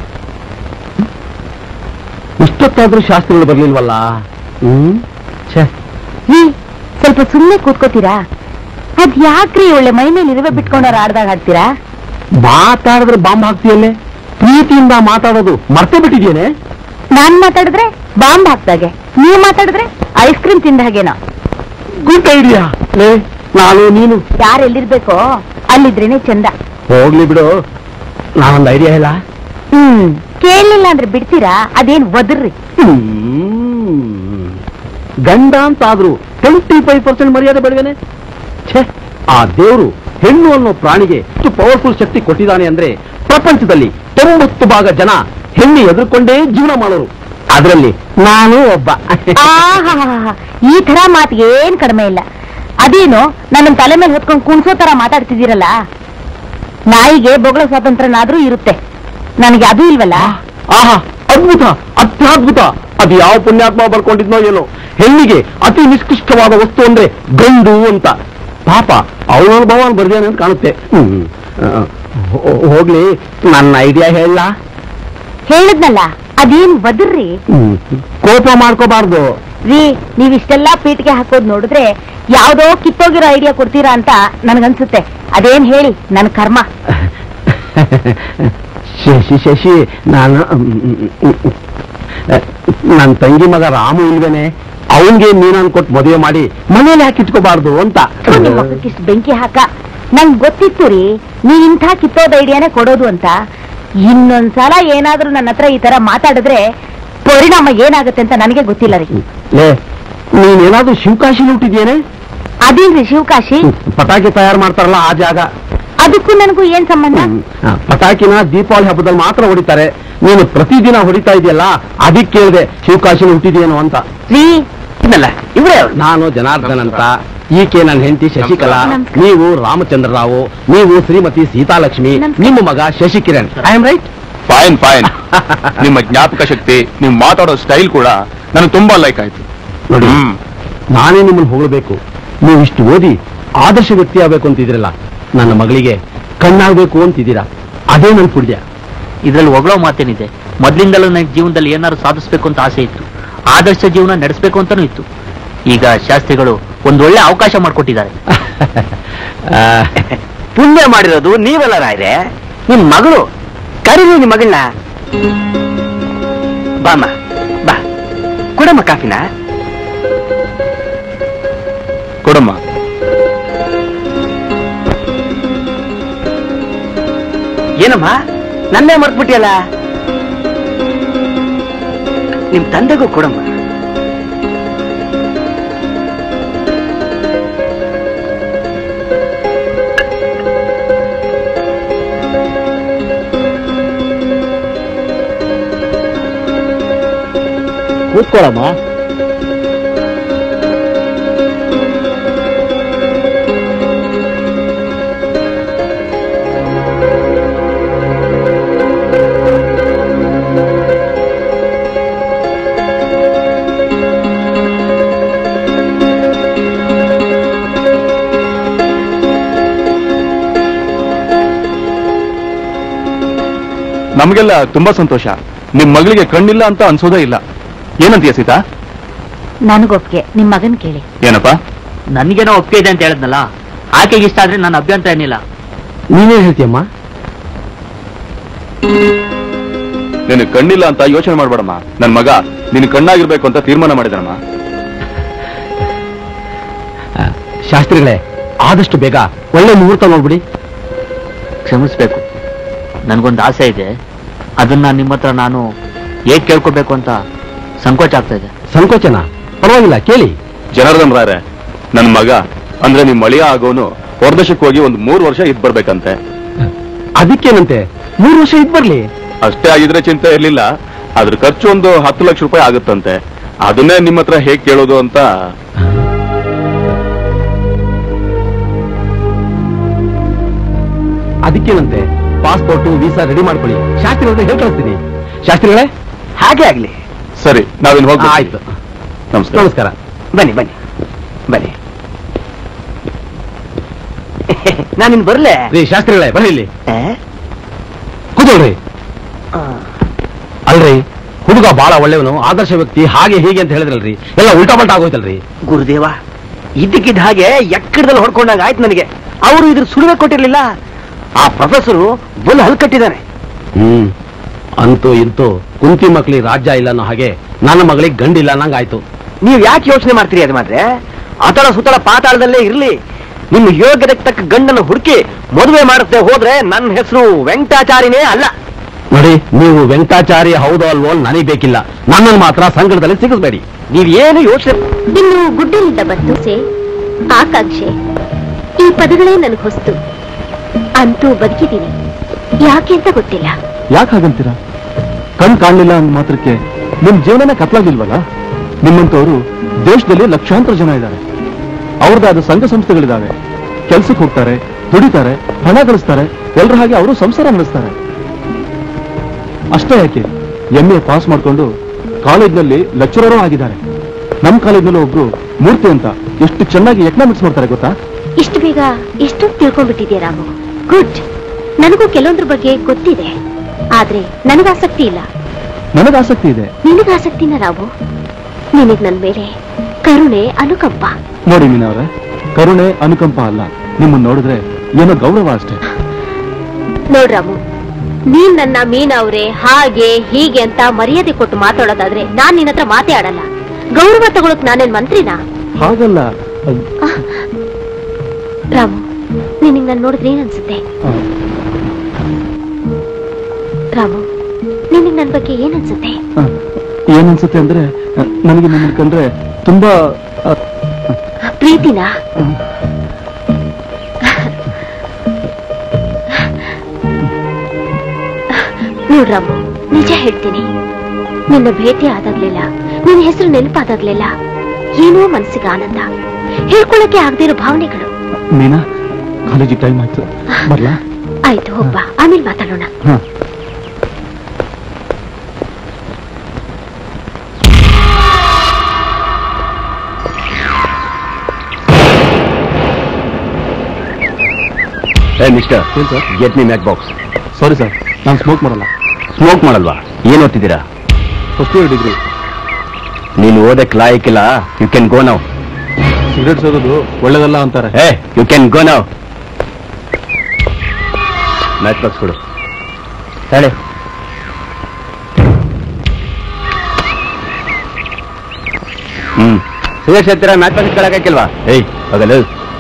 ಇಷ್ಟೊತ್ತಾದ್ರೂ ಶಾಸ್ತ್ರಗಳು ಬರ್ಲಿಲ್ವಲ್ಲ ಹ್ಮ್ ಛೇ ಸ್ವಲ್ಪ ಸುಮ್ಮನೆ ಕೂತ್ಕೋತೀರಾ ಅದ್ ಯಾಕ್ರಿ ಒಳ್ಳೆ ಮೈ ಮೇಲೆ ಇರುವೆ ಬಿಟ್ಕೊಂಡವ್ರು ಆಡ್ದಾಗ ಆಡ್ತೀರಾ ಮಾತಾಡಿದ್ರೆ ಬಾಂಬ್ ಹಾಕ್ತೀಯಲ್ಲೇ ಪ್ರೀತಿಯಿಂದ ಮಾತಾಡೋದು ಮರ್ತೇ ಬಿಟ್ಟಿದ್ಯೇನೆ ನಾನ್ ಮಾತಾಡಿದ್ರೆ ಬಾಂಬ್ ಹಾಕ್ದಾಗೆ ನೀವ್ ಮಾತಾಡಿದ್ರೆ ಐಸ್ ಕ್ರೀಮ್ ತಿಂದ ಹಾಗೇನೋ ಗುಡ್ ಐಡಿಯಾ ಲೇ ನಾನು ನೀನು ಯಾರು ಎಲ್ಲಿರ್ಬೇಕೋ ಅಲ್ಲಿದ್ರೇನೆ ಚಂದ ಹೋಗ್ಲಿ ಬಿಡು ನಾನೊಂದು ಐಡಿಯಾ ಇಲ್ಲ ಹ್ಮ್ ಕೇಳಲಿಲ್ಲ ಅಂದ್ರೆ ಬಿಡ್ತೀರಾ ಅದೇನ್ ಒದರ್ರಿ ಹ್ಮ್. ಗಂಡ ಅಂತಾದ್ರು ಟ್ವೆಂಟಿ ಫೈವ್ ಪರ್ಸೆಂಟ್ ಮರ್ಯಾದೆ ಬೆಳವೇನೆ ಛೇ ಆ ದೇವರು ಹೆಣ್ಣು ಅನ್ನೋ ಪ್ರಾಣಿಗೆ ಎಷ್ಟು ಪವರ್ಫುಲ್ ಶಕ್ತಿ ಕೊಟ್ಟಿದ್ದಾನೆ ಅಂದ್ರೆ ಪ್ರಪಂಚದಲ್ಲಿ ತೊಂಬತ್ತು ಭಾಗ ಜನ ಹೆಣ್ಣು ಎದುರ್ಕೊಂಡೇ ಜೀವನ ಮಾಡೋರು ಅದರಲ್ಲಿ ನಾನು ಒಬ್ಬ ಆಹಾಹಾಹಾ. ಈ ತರ ಮಾತಿಗೆ ಏನ್ ಕಡಿಮೆ ಇಲ್ಲ ಅದೇನು ನನ್ನ ತಲೆ ಮೇಲೆ ಹೊತ್ಕೊಂಡು ಕುಣ್ಸೋ ತರ ಮಾತಾಡ್ತಿದ್ದೀರಲ್ಲ ನಾಯಿಗೆ ಬೊಗಳ ಸ್ವಾತಂತ್ರ್ಯನಾದ್ರೂ ಇರುತ್ತೆ ನನಗೆ ಅದು ಇಲ್ವಲ್ಲ ಆಹಾ ಅದ್ಭುತ ಅತ್ಯದ್ಭುತ ಅದು ಯಾವ ಪುಣ್ಯಾತ್ಮ ಬರ್ಕೊಂಡಿದ್ನೋ ಏನೋ ಹೆಣ್ಣಿಗೆ ಅತಿ ನಿಷ್ಕೃಷ್ಟವಾದ ವಸ್ತು ಅಂದ್ರೆ ಗಂಡು ಅಂತ ಪಾಪ ಅವನ ಅನುಭವ ಬರ್ದೇನೆ ಅಂತ ಕಾಣುತ್ತೆ ಹ್ಮ್. ಆ, ಹೋ- ಹೋಗ್ಲಿ ನನ್ನ ಐಡಿಯಾ ಹೇಳ ಹೇಳಿದ್ನಲ್ಲ ಅದೇನ್ ಒದರ್ರಿ ಕೋಪ ಮಾಡ್ಕೋಬಾರ್ದು ರೀ ನೀವಿಷ್ಟೆಲ್ಲಾ ಪೀಟಿಗೆ ಹಾಕೋದ್ ನೋಡಿದ್ರೆ ಯಾವ್ದೋ ಕಿತ್ತೋಗಿರೋ ಐಡಿಯಾ ಕೊಡ್ತೀರಾ ಅಂತ ನನ್ಗನ್ಸುತ್ತೆ ಅದೇನ್ ಹೇಳಿ ನನ್ ಕರ್ಮ ಶಶಿ ಶಶಿ ನಾನು ನನ್ನ ತಂಗಿ ಮಗ ರಾಮು ಇಲ್ವೇನೆ ಅವನ್ಗೆ ನೀನನ್ ಕೊಟ್ಟು ಮದುವೆ ಮಾಡಿ ಮನೇಲಿ ಯಾಕೆ ಇಟ್ಕೋಬಾರ್ದು ಅಂತ ಥು, ನಿಮ್ ಮಕ್ಕಕ್ಕಿಷ್ಟ್ ಬೆಂಕಿ ಹಾಕ ನಂಗ್ ಗೊತ್ತಿತ್ತು ರೀ ನೀವ್ ಇಂಥ ಕಿತ್ತೋದ್ ಐಡಿಯಾನೇ ಕೊಡೋದು ಅಂತ ಇನ್ನೊಂದ್ಸಲ ಏನಾದ್ರೂ ನನ್ನ ಹತ್ರ ಈ ತರ ಮಾತಾಡಿದ್ರೆ ಪರಿಣಾಮ ಏನಾಗುತ್ತೆ ಅಂತ ನನಗೆ ಗೊತ್ತಿಲ್ಲ ರೀ ಲೇ ನೀನೇನಾದ್ರೂ ಶಿವಕಾಶಿ ಹುಟ್ಟಿದ್ಯೇನೆ ಅದೇನ್ರಿ ಶಿವಕಾಶಿ ಪಟಾಕಿ ತಯಾರು ಮಾಡ್ತಾರಲ್ಲ ಆ ಜಾಗ ಅದಕ್ಕೂ ನನಗೂ ಏನ್ ಸಂಬಂಧ ಆ, ಪಟಾಕಿನ ದೀಪಾವಳಿ ಹಬ್ಬದಲ್ಲಿ ಮಾತ್ರ ಹೊಡಿತಾರೆ ನೀನು ಪ್ರತಿದಿನ ಹೊಡಿತಾ ಇದೆಯಲ್ಲ ಅದಕ್ಕೆ ಕೇಳಿದೆ ಶಿವಕಾಶಿನ ಹುಟ್ಟಿದ್ಯೇನೋ ಅಂತ ರೀ ಇನ್ನಲ್ಲ ಇವರೇ ನಾನು ಜನಾರ್ದನ್ ಅಂತ ಈಕೆ ನನ್ನ ಹೆಂಡತಿ ಶಶಿಕಲಾ ನಮಸ್ಕಾರ. ನೀವು ರಾಮಚಂದ್ರ ರಾವು ನೀವು ಶ್ರೀಮತಿ ಸೀತಾಲಕ್ಷ್ಮಿ ನಮಸ್ಕಾರ. ನಿಮ್ಮ ಮಗ Shashikiran I am right fine fine ನಿಮ್ಮ ಜ್ಞಾಪಕ ಶಕ್ತಿ ನೀವು ಮಾತಾಡೋ ಸ್ಟೈಲ್ ಕೂಡ ನನಗೆ ತುಂಬಾ ಲೈಕ್ ಆಯ್ತು ನೋಡಿ ಹ್ಮ್ ನಾನೇ ನಿಮ್ಮನ್ನು ಹೊಗಳಬೇಕು ನೀವು ಇಷ್ಟು ಓದಿ ಆದರ್ಶ ವ್ಯಕ್ತಿ ಆಗ್ಬೇಕು ಅಂತಿದ್ರಲ್ಲ ನನ್ನ ಮಗಳಿಗೆ ಕಣ್ಣಾಗ್ಬೇಕು ಅಂತಿದ್ದೀರಾ ಅದೇ ನನ್ ಪುಣ್ಯ ಇದ್ರಲ್ಲಿ ಹೊಗಳೋ ಮಾತೇನಿದೆ ಮೊದ್ಲಿಂದಲೂ ನನಗೆ ಜೀವನದಲ್ಲಿ ಏನಾದ್ರು ಸಾಧಿಸ್ಬೇಕು ಅಂತ ಆಸೆ ಇತ್ತು ಆದರ್ಶ ಜೀವನ ನಡೆಸಬೇಕು ಅಂತಾನೂ ಇತ್ತು ಈಗ ಶಾಸ್ತ್ರಿಗಳು ಒಂದು ಒಳ್ಳೆ ಅವಕಾಶ ಮಾಡಿಕೊಟ್ಟಿದ್ದಾರೆ ಪುಣ್ಯ ಮಾಡಿರೋದು ನೀವೆಲ್ಲ ರಾಯ್ರೆ ನಿಮ್ ಮಗಳು ಕರೀರಿ ನಿಮ್ ಮಗಳನ್ನ ಬಾಮ್ಮ ಬಾ ಕೊಡಮ್ಮ ಕಾಫಿನ ಕೊಡಮ್ಮ ಏನಮ್ಮ ನನ್ನೇ ಮರ್ತ್ಬಿಟ್ಟಿಯಲ್ಲ ನಿಮ್ ತಂದೆಗೂ ಕೊಡಮ್ಮ ಕೂತ್ಕೊಳ್ಳಮ್ಮ ನಮಗೆಲ್ಲ ತುಂಬಾ ಸಂತೋಷ ನಿಮ್ ಮಗಳಿಗೆ ಕಣ್ಣಿಲ್ಲ ಅಂತ ಅನ್ಸೋದೇ ಇಲ್ಲ ಏನಂತೀಯ ಸೀತಾ ನನಗೊಪ್ಗೆ ನಿಮ್ ಮಗನ್ ಕೇಳಿ ಏನಪ್ಪ ನನಗೇನೋ ಒಪ್ಪಿಗೆ ಇದೆ ಅಂತ ಹೇಳಿದ್ನಲ್ಲ ಆಕೆಗೆ ಇಷ್ಟ ಆದ್ರೆ ನನ್ನ ಅಭ್ಯಂತರ ಏನಿಲ್ಲ ನೀನೇ ಹೇಳ್ತೀಯಮ್ಮ ನಿನಗೆ ಕಣ್ಣಿಲ್ಲ ಅಂತ ಯೋಚನೆ ಮಾಡ್ಬೇಡಮ್ಮ ನನ್ ಮಗ ನಿನ್ ಕಣ್ಣಾಗಿರ್ಬೇಕು ಅಂತ ತೀರ್ಮಾನ ಮಾಡಿದನಮ್ಮ ಶಾಸ್ತ್ರಿಗಳೇ ಆದಷ್ಟು ಬೇಗ ಒಳ್ಳೆ ಮುಹೂರ್ತ ನೋಡ್ಬಿಡಿ ಕ್ಷಮಿಸ್ಬೇಕು ನನಗೊಂದು ಆಸೆ ಇದೆ ಅದನ್ನ ನಿಮ್ಮ ಹತ್ರ ನಾನು ಹೇಗ್ ಕೇಳ್ಕೋಬೇಕು ಅಂತ ಸಂಕೋಚ ಆಗ್ತಾ ಇದೆ ಸಂಕೋಚನ ಪರವಾಗಿಲ್ಲ ಕೇಳಿ ಜನಾರ್ದನ್ ರಾರೆ ನನ್ ಮಗ ಅಂದ್ರೆ ನಿಮ್ ಮಳಿಯ ಆಗೋನು ಹೊರದೇಶಕ್ಕೆ ಹೋಗಿ ಒಂದು ಮೂರು ವರ್ಷ ಇದ್ ಬರ್ಬೇಕಂತೆ ಅದಕ್ಕೇನಂತೆ ಮೂರು ವರ್ಷ ಇದ್ ಬರ್ಲಿ ಅಷ್ಟೇ ಆಗಿದ್ರೆ ಚಿಂತೆ ಇರ್ಲಿಲ್ಲ ಅದ್ರ ಖರ್ಚು ಒಂದು ಹತ್ತು ಲಕ್ಷ ರೂಪಾಯಿ ಆಗುತ್ತಂತೆ ಅದನ್ನೇ ನಿಮ್ಮ ಹತ್ರ ಹೇಗ್ ಕೇಳೋದು ಅಂತ ಅದಕ್ಕೇನಂತೆ ಪಾಸ್ಪೋರ್ಟ್ ವೀಸಾ ರೆಡಿ ಮಾಡ್ಕೊಳ್ಳಿ ಶಾಸ್ತ್ರಿಗಳ ಹೇಳಿ ಕಳಿಸ್ತೀನಿ ಶಾಸ್ತ್ರಿಗಳೇ ಹಾಗೆ ಆಗ್ಲಿ ಸರಿ ನಾವಿನ್ ಹೋಗಿ ಆಯ್ತು ನಮಸ್ಕಾರ ನಮಸ್ಕಾರ ಬನ್ನಿ ಬನ್ನಿ ಬನ್ನಿ ನಾನಿನ್ ಬರ್ಲೆ ರೀ ಶಾಸ್ತ್ರಿಗಳೇ ಬನ್ನಿ ಇಲ್ಲಿ ಕೂತ್ಕೊಳ್ರಿ ಅಲ್ರಿ ಹುಡುಗ ಬಹಳ ಒಳ್ಳೆಯವನು ಆದರ್ಶ ವ್ಯಕ್ತಿ ಹಾಗೆ ಹೀಗೆ ಅಂತ ಹೇಳಿದ್ರಲ್ರಿ ಎಲ್ಲ ಉಲ್ಟಾ ಪಲ್ಟಾ ಆಗೋಯ್ತಲ್ರಿ ಗುರುದೇವ ಇದ್ದಕ್ಕಿದ್ದ ಹಾಗೆ ಎಕ್ಕಡದಲ್ಲಿ ಹೊಡ್ಕೊಂಡಂಗ ಆಯ್ತು ನನಗೆ ಅವರು ಇದ್ರ ಸುಳಿವೆ ಕೊಟ್ಟಿರ್ಲಿಲ್ಲ ಆ ಪ್ರೊಫೆಸರು ಬಲ್ ಹಲ್ ಕಟ್ಟಿದ್ದಾನೆ ಹ್ಮ್ ಅಂತೂ ಇಂತೂ ಕುಂತಿ ಮಕ್ಳಿಗೆ ರಾಜ್ಯ ಇಲ್ಲ ಅನ್ನೋ ಹಾಗೆ ನನ್ನ ಮಗಳಿಗೆ ಗಂಡಿಲ್ಲ ಅನ್ನಂಗ್ ಆಯ್ತು ನೀವ್ ಯಾಕೆ ಯೋಚನೆ ಮಾಡ್ತೀರಿ ಅದ್ ಮಾತ್ರ ಅತಳ ಸುತಳ ಪಾತಾಳದಲ್ಲೇ ಇರ್ಲಿ ನಿಮ್ ಯೋಗ್ಯದಕ್ಕೆ ತಕ್ಕ ಗಂಡನ್ನು ಹುಡುಕಿ ಮದುವೆ ಮಾಡುತ್ತೆ ಹೋದ್ರೆ ನನ್ನ ಹೆಸರು ವೆಂಕಟಾಚಾರಿನೇ ಅಲ್ಲ ನೋಡಿ ನೀವು ವೆಂಕಟಾಚಾರಿ ಹೌದೋ ಅಲ್ವೋ ನನಗೆ ಬೇಕಿಲ್ಲ ನನ್ನನ್ನು ಮಾತ್ರ ಸಂಕಟದಲ್ಲಿ ಸಿಗಿಸ್ಬೇಡಿ ನೀವ್ ಏನು ಯೋಚನೆ ಇನ್ನು ಗುಡ್ಡಲಿದ್ದ ಬತ್ತೂಸೆ ಆಕಾಂಕ್ಷೆ ಈ ಪದಗಳೇ ನನಗೆ ಹೊಸ್ತು ಅಂತೂ ಬದುಕಿದ್ದೀನಿ ಯಾಕೆ ಅಂತ ಗೊತ್ತಿಲ್ಲ ಯಾಕೆ ಹಾಗಂತೀರಾ ಕಣ್ ಕಾಣಲಿಲ್ಲ ಅಂದ ಮಾತ್ರಕ್ಕೆ ನಿಮ್ ಜೀವನನೇ ಕತ್ಲಾಗಿಲ್ವಲ್ಲ ನಿಮ್ಮಂತವರು ದೇಶದಲ್ಲಿ ಲಕ್ಷಾಂತರ ಜನ ಇದ್ದಾರೆ ಅವ್ರದ್ದಾದ ಸಂಘ ಸಂಸ್ಥೆಗಳಿದಾವೆ ಕೆಲ್ಸಕ್ಕೆ ಹೋಗ್ತಾರೆ ದುಡಿತಾರೆ ಹಣ ಗಳಿಸ್ತಾರೆ ಎಲ್ರ ಹಾಗೆ ಅವರು ಸಂಸಾರ ನಡೆಸ್ತಾರೆ ಅಷ್ಟೇ ಯಾಕೆ ಎಂ ಎ ಪಾಸ್ ಮಾಡ್ಕೊಂಡು ಕಾಲೇಜ್ನಲ್ಲಿ ಲೆಕ್ಚರರೂ ಆಗಿದ್ದಾರೆ ನಮ್ಮ ಕಾಲೇಜ್ನಲ್ಲಿ ಒಬ್ರು ಮೂರ್ತಿ ಅಂತ ಎಷ್ಟು ಚೆನ್ನಾಗಿ ಎಕನಾಮಿಕ್ಸ್ ಮಾಡ್ತಾರೆ ಗೊತ್ತಾ ಇಷ್ಟು ಬೇಗ ಇಷ್ಟೊಂದು ತಿಳ್ಕೊಂಡ್ಬಿಟ್ಟಿದ್ಯಾ ರಾಮು ಗುಡ್ ನನಗೂ ಕೆಲವೊಂದ್ರ ಬಗ್ಗೆ ಗೊತ್ತಿದೆ ಆದ್ರೆ ನನಗ ಆಸಕ್ತಿ ಇಲ್ಲ ನನಗೆ ಆಸಕ್ತಿ ಇದೆ ನಿನಗ ಆಸಕ್ತಿನ ರಾಮು ನಿನಗ್ ನನ್ ಮೇಲೆ ಕರುಣೆ ಅನುಕಂಪ ನೋಡಿ ಮೀನಾ ಅವರೇ ಕರುಣೆ ಅನುಕಂಪ ಅಲ್ಲ ನಿಮ್ಮನ್ನ ನೋಡಿದ್ರೆ ಏನೋ ಗೌರವ ಅಷ್ಟೇ ನೋಡ್ ರಾಮು ನೀನ್ ನನ್ನ ಮೀನಾ ಅವ್ರೆ ಹಾಗೆ ಹೀಗೆ ಅಂತ ಮರ್ಯಾದೆ ಕೊಟ್ಟು ಮಾತಾಡೋದಾದ್ರೆ ನಾನ್ ನಿನ್ನ ಹತ್ರ ಮಾತೇ ಆಡಲ್ಲ ಗೌರವ ತಗೊಳಕ್ ನಾನೇನ್ ಮಂತ್ರಿನಾ ಹಾಗಲ್ಲ ಅದ್- ಆಹ್. ರಾಮು ನಿನಗ್ ನನ್ ನೋಡಿದ್ರೆ ಏನ್ ಅನ್ಸುತ್ತೆ ಆ, ರಾಮು ನಿನಗ್ ನನ್ ಬಗ್ಗೆ ಏನ್ ಅನ್ಸುತ್ತೆ ಆ, ಏನನ್ಸುತ್ತೆ ಅಂದ್ರೆ ಆ, ನನಗೆ ನಿಮ್ಮನ್ನ ಕಂಡ್ರೆ ತುಂಬಾ ಆ, ಪ್ರೀತಿನಾ ನೋಡ್ ರಾಮು ನಿಜ ಹೇಳ್ತೀನಿ ನಿನ್ನ ಭೇಟಿ ಆದಾಗ್ಲಿಲ್ಲ ನಿನ್ನ ಹೆಸರು ನೆನಪಾದಾಗ್ಲಿಲ್ಲ ಏನೋ ಮನಸ್ಸಿಗೆ ಆನಂದ ಹೇಳ್ಕೊಳ್ಳಕ್ಕೆ ಆಗದೇ ಇರೋ ಭಾವನೆಗಳು ಮೀನಾ ಕಾಲೇಜಿಗೆ ಟೈಮ್ ಆಯ್ತು ಬರ್ಲಾ ಆಯ್ತು ಒಬ್ಬ ಆಮೇಲೆ ಮಾತಾಡೋಣ ಹಾ ಏ ಮಿಸ್ಟರ್ ಏನ್ sir get me match box sorry sir ನಾನು ಸ್ಮೋಕ್ ಮಾಡಲ್ಲ ಸ್ಮೋಕ್ ಮಾಡಲ್ವಾ ಏನ್ ಓದ್ತಿದ್ದೀರಾ ಫಸ್ಟ್ ಇಯರ್ ಡಿಗ್ರಿ ನೀನು ಓದಕ್ ಲಾಯಕ್ಕಿಲ್ಲ you can go now cigarette ಸೇರೋದು ಒಳ್ಳೇದಲ್ಲ ಅಂತಾರೆ ಏ you can go now match box ಕೊಡು ಹೇಳಿ ಹ್ಮ್ ಸುರೇಶ್ ಹತ್ತಿರ ಮ್ಯಾಚ್ ಬಾಕ್ಸ್ ಕೇಳಕ್ಕಿಲ್ವಾ ಏಯ್ ಹೋಗಲ್ಲ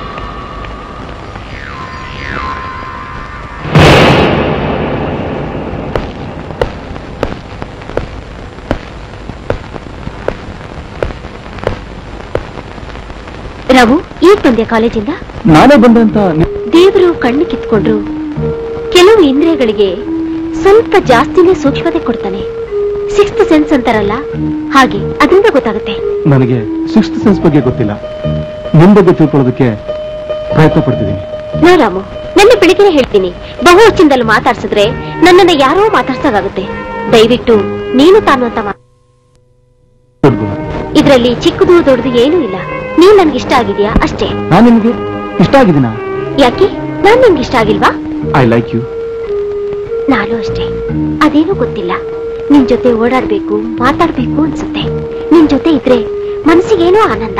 ರಾವು ಈಗ ಬಂದ್ಯಾ ಕಾಲೇಜಿಂದ ನಾನೇ ಬಂದೆ ಅಂತ ನಿ- ದೇವರು ಕಣ್ಣು ಕಿತ್ಕೊಂಡ್ರು ಕೆಲವು ಇಂದ್ರಿಯಗಳಿಗೆ ಸ್ವಲ್ಪ ಜಾಸ್ತಿನೇ ಸೂಕ್ಷ್ಮತೆ ಕೊಡ್ತಾನೆ ಸಿಕ್ಸ್ತ್ ಸೆನ್ಸ್ ಅಂತಾರಲ್ಲ ಹಾಗೆ ಅದರಿಂದ ಗೊತ್ತಾಗುತ್ತೆ ನನಗೆ ಸಿಕ್ಸ್ತ್ ಸೆನ್ಸ್ ಬಗ್ಗೆ ಗೊತ್ತಿಲ್ಲ ನಿಮ್ ಬಗ್ಗೆ ತಿಳ್ಕೊಳ್ಳೋದಕ್ಕೆ ಪ್ರಯತ್ನ ಪಡ್ತಿದ್ದೀನಿ ನೋ ರಾಮು ನನ್ನ ಬೆಳಿಗ್ಗೆ ಹೇಳ್ತೀನಿ ಬಹು ಹೆಚ್ಚಿಂದಲೂ ಮಾತಾಡ್ಸಿದ್ರೆ ನನ್ನನ್ನ ಯಾರೋ ಮಾತಾಡ್ಸಾಗುತ್ತೆ ದಯವಿಟ್ಟು ನೀನು ತಾನು ಅಂತ ಮಾ- ಹುಡ್ಗ. ಇದ್ರಲ್ಲಿ ಚಿಕ್ಕದು ದೊಡ್ಡದು ಏನೂ ಇಲ್ಲ ನೀನ್ ನನ್ಗೆ ಇಷ್ಟ ಆಗಿದ್ಯಾ ಅಷ್ಟೇ ನಾನ್ ನಿಮ್ಗೆ ಇಷ್ಟ ಆಗಿದ್ದೀನಾ ಯಾಕೆ ನಾನ್ ನಿಮ್ಗೆ ಇಷ್ಟ ಆಗಿಲ್ವಾ ಐ ಲೈಕ್ ಯು ನಾನು ಅಷ್ಟೇ ಅದೇನೂ ಗೊತ್ತಿಲ್ಲ ನಿನ್ ಜೊತೆ ಓಡಾಡ್ಬೇಕು ಮಾತಾಡ್ಬೇಕು ಅನ್ಸುತ್ತೆ ನಿನ್ ಜೊತೆ ಇದ್ರೆ ಮನಸ್ಸಿಗೇನೋ ಆನಂದ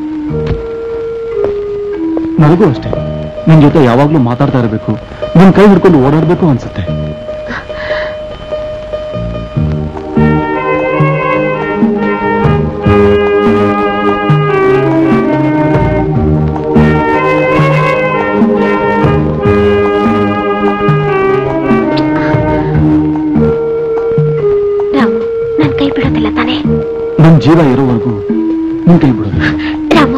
ನನಗೂ ಅಷ್ಟೇ ನಿನ್ ಜೊತೆ ಯಾವಾಗ್ಲೂ ಮಾತಾಡ್ತಾ ಇರಬೇಕು ನಿನ್ ಕೈ ಹಿಡ್ಕೊಂಡು ಓಡಾಡ್ಬೇಕು ಅನ್ಸುತ್ತೆ ನಿನ್ ಕೈ ಬಿಡು ರಾಮ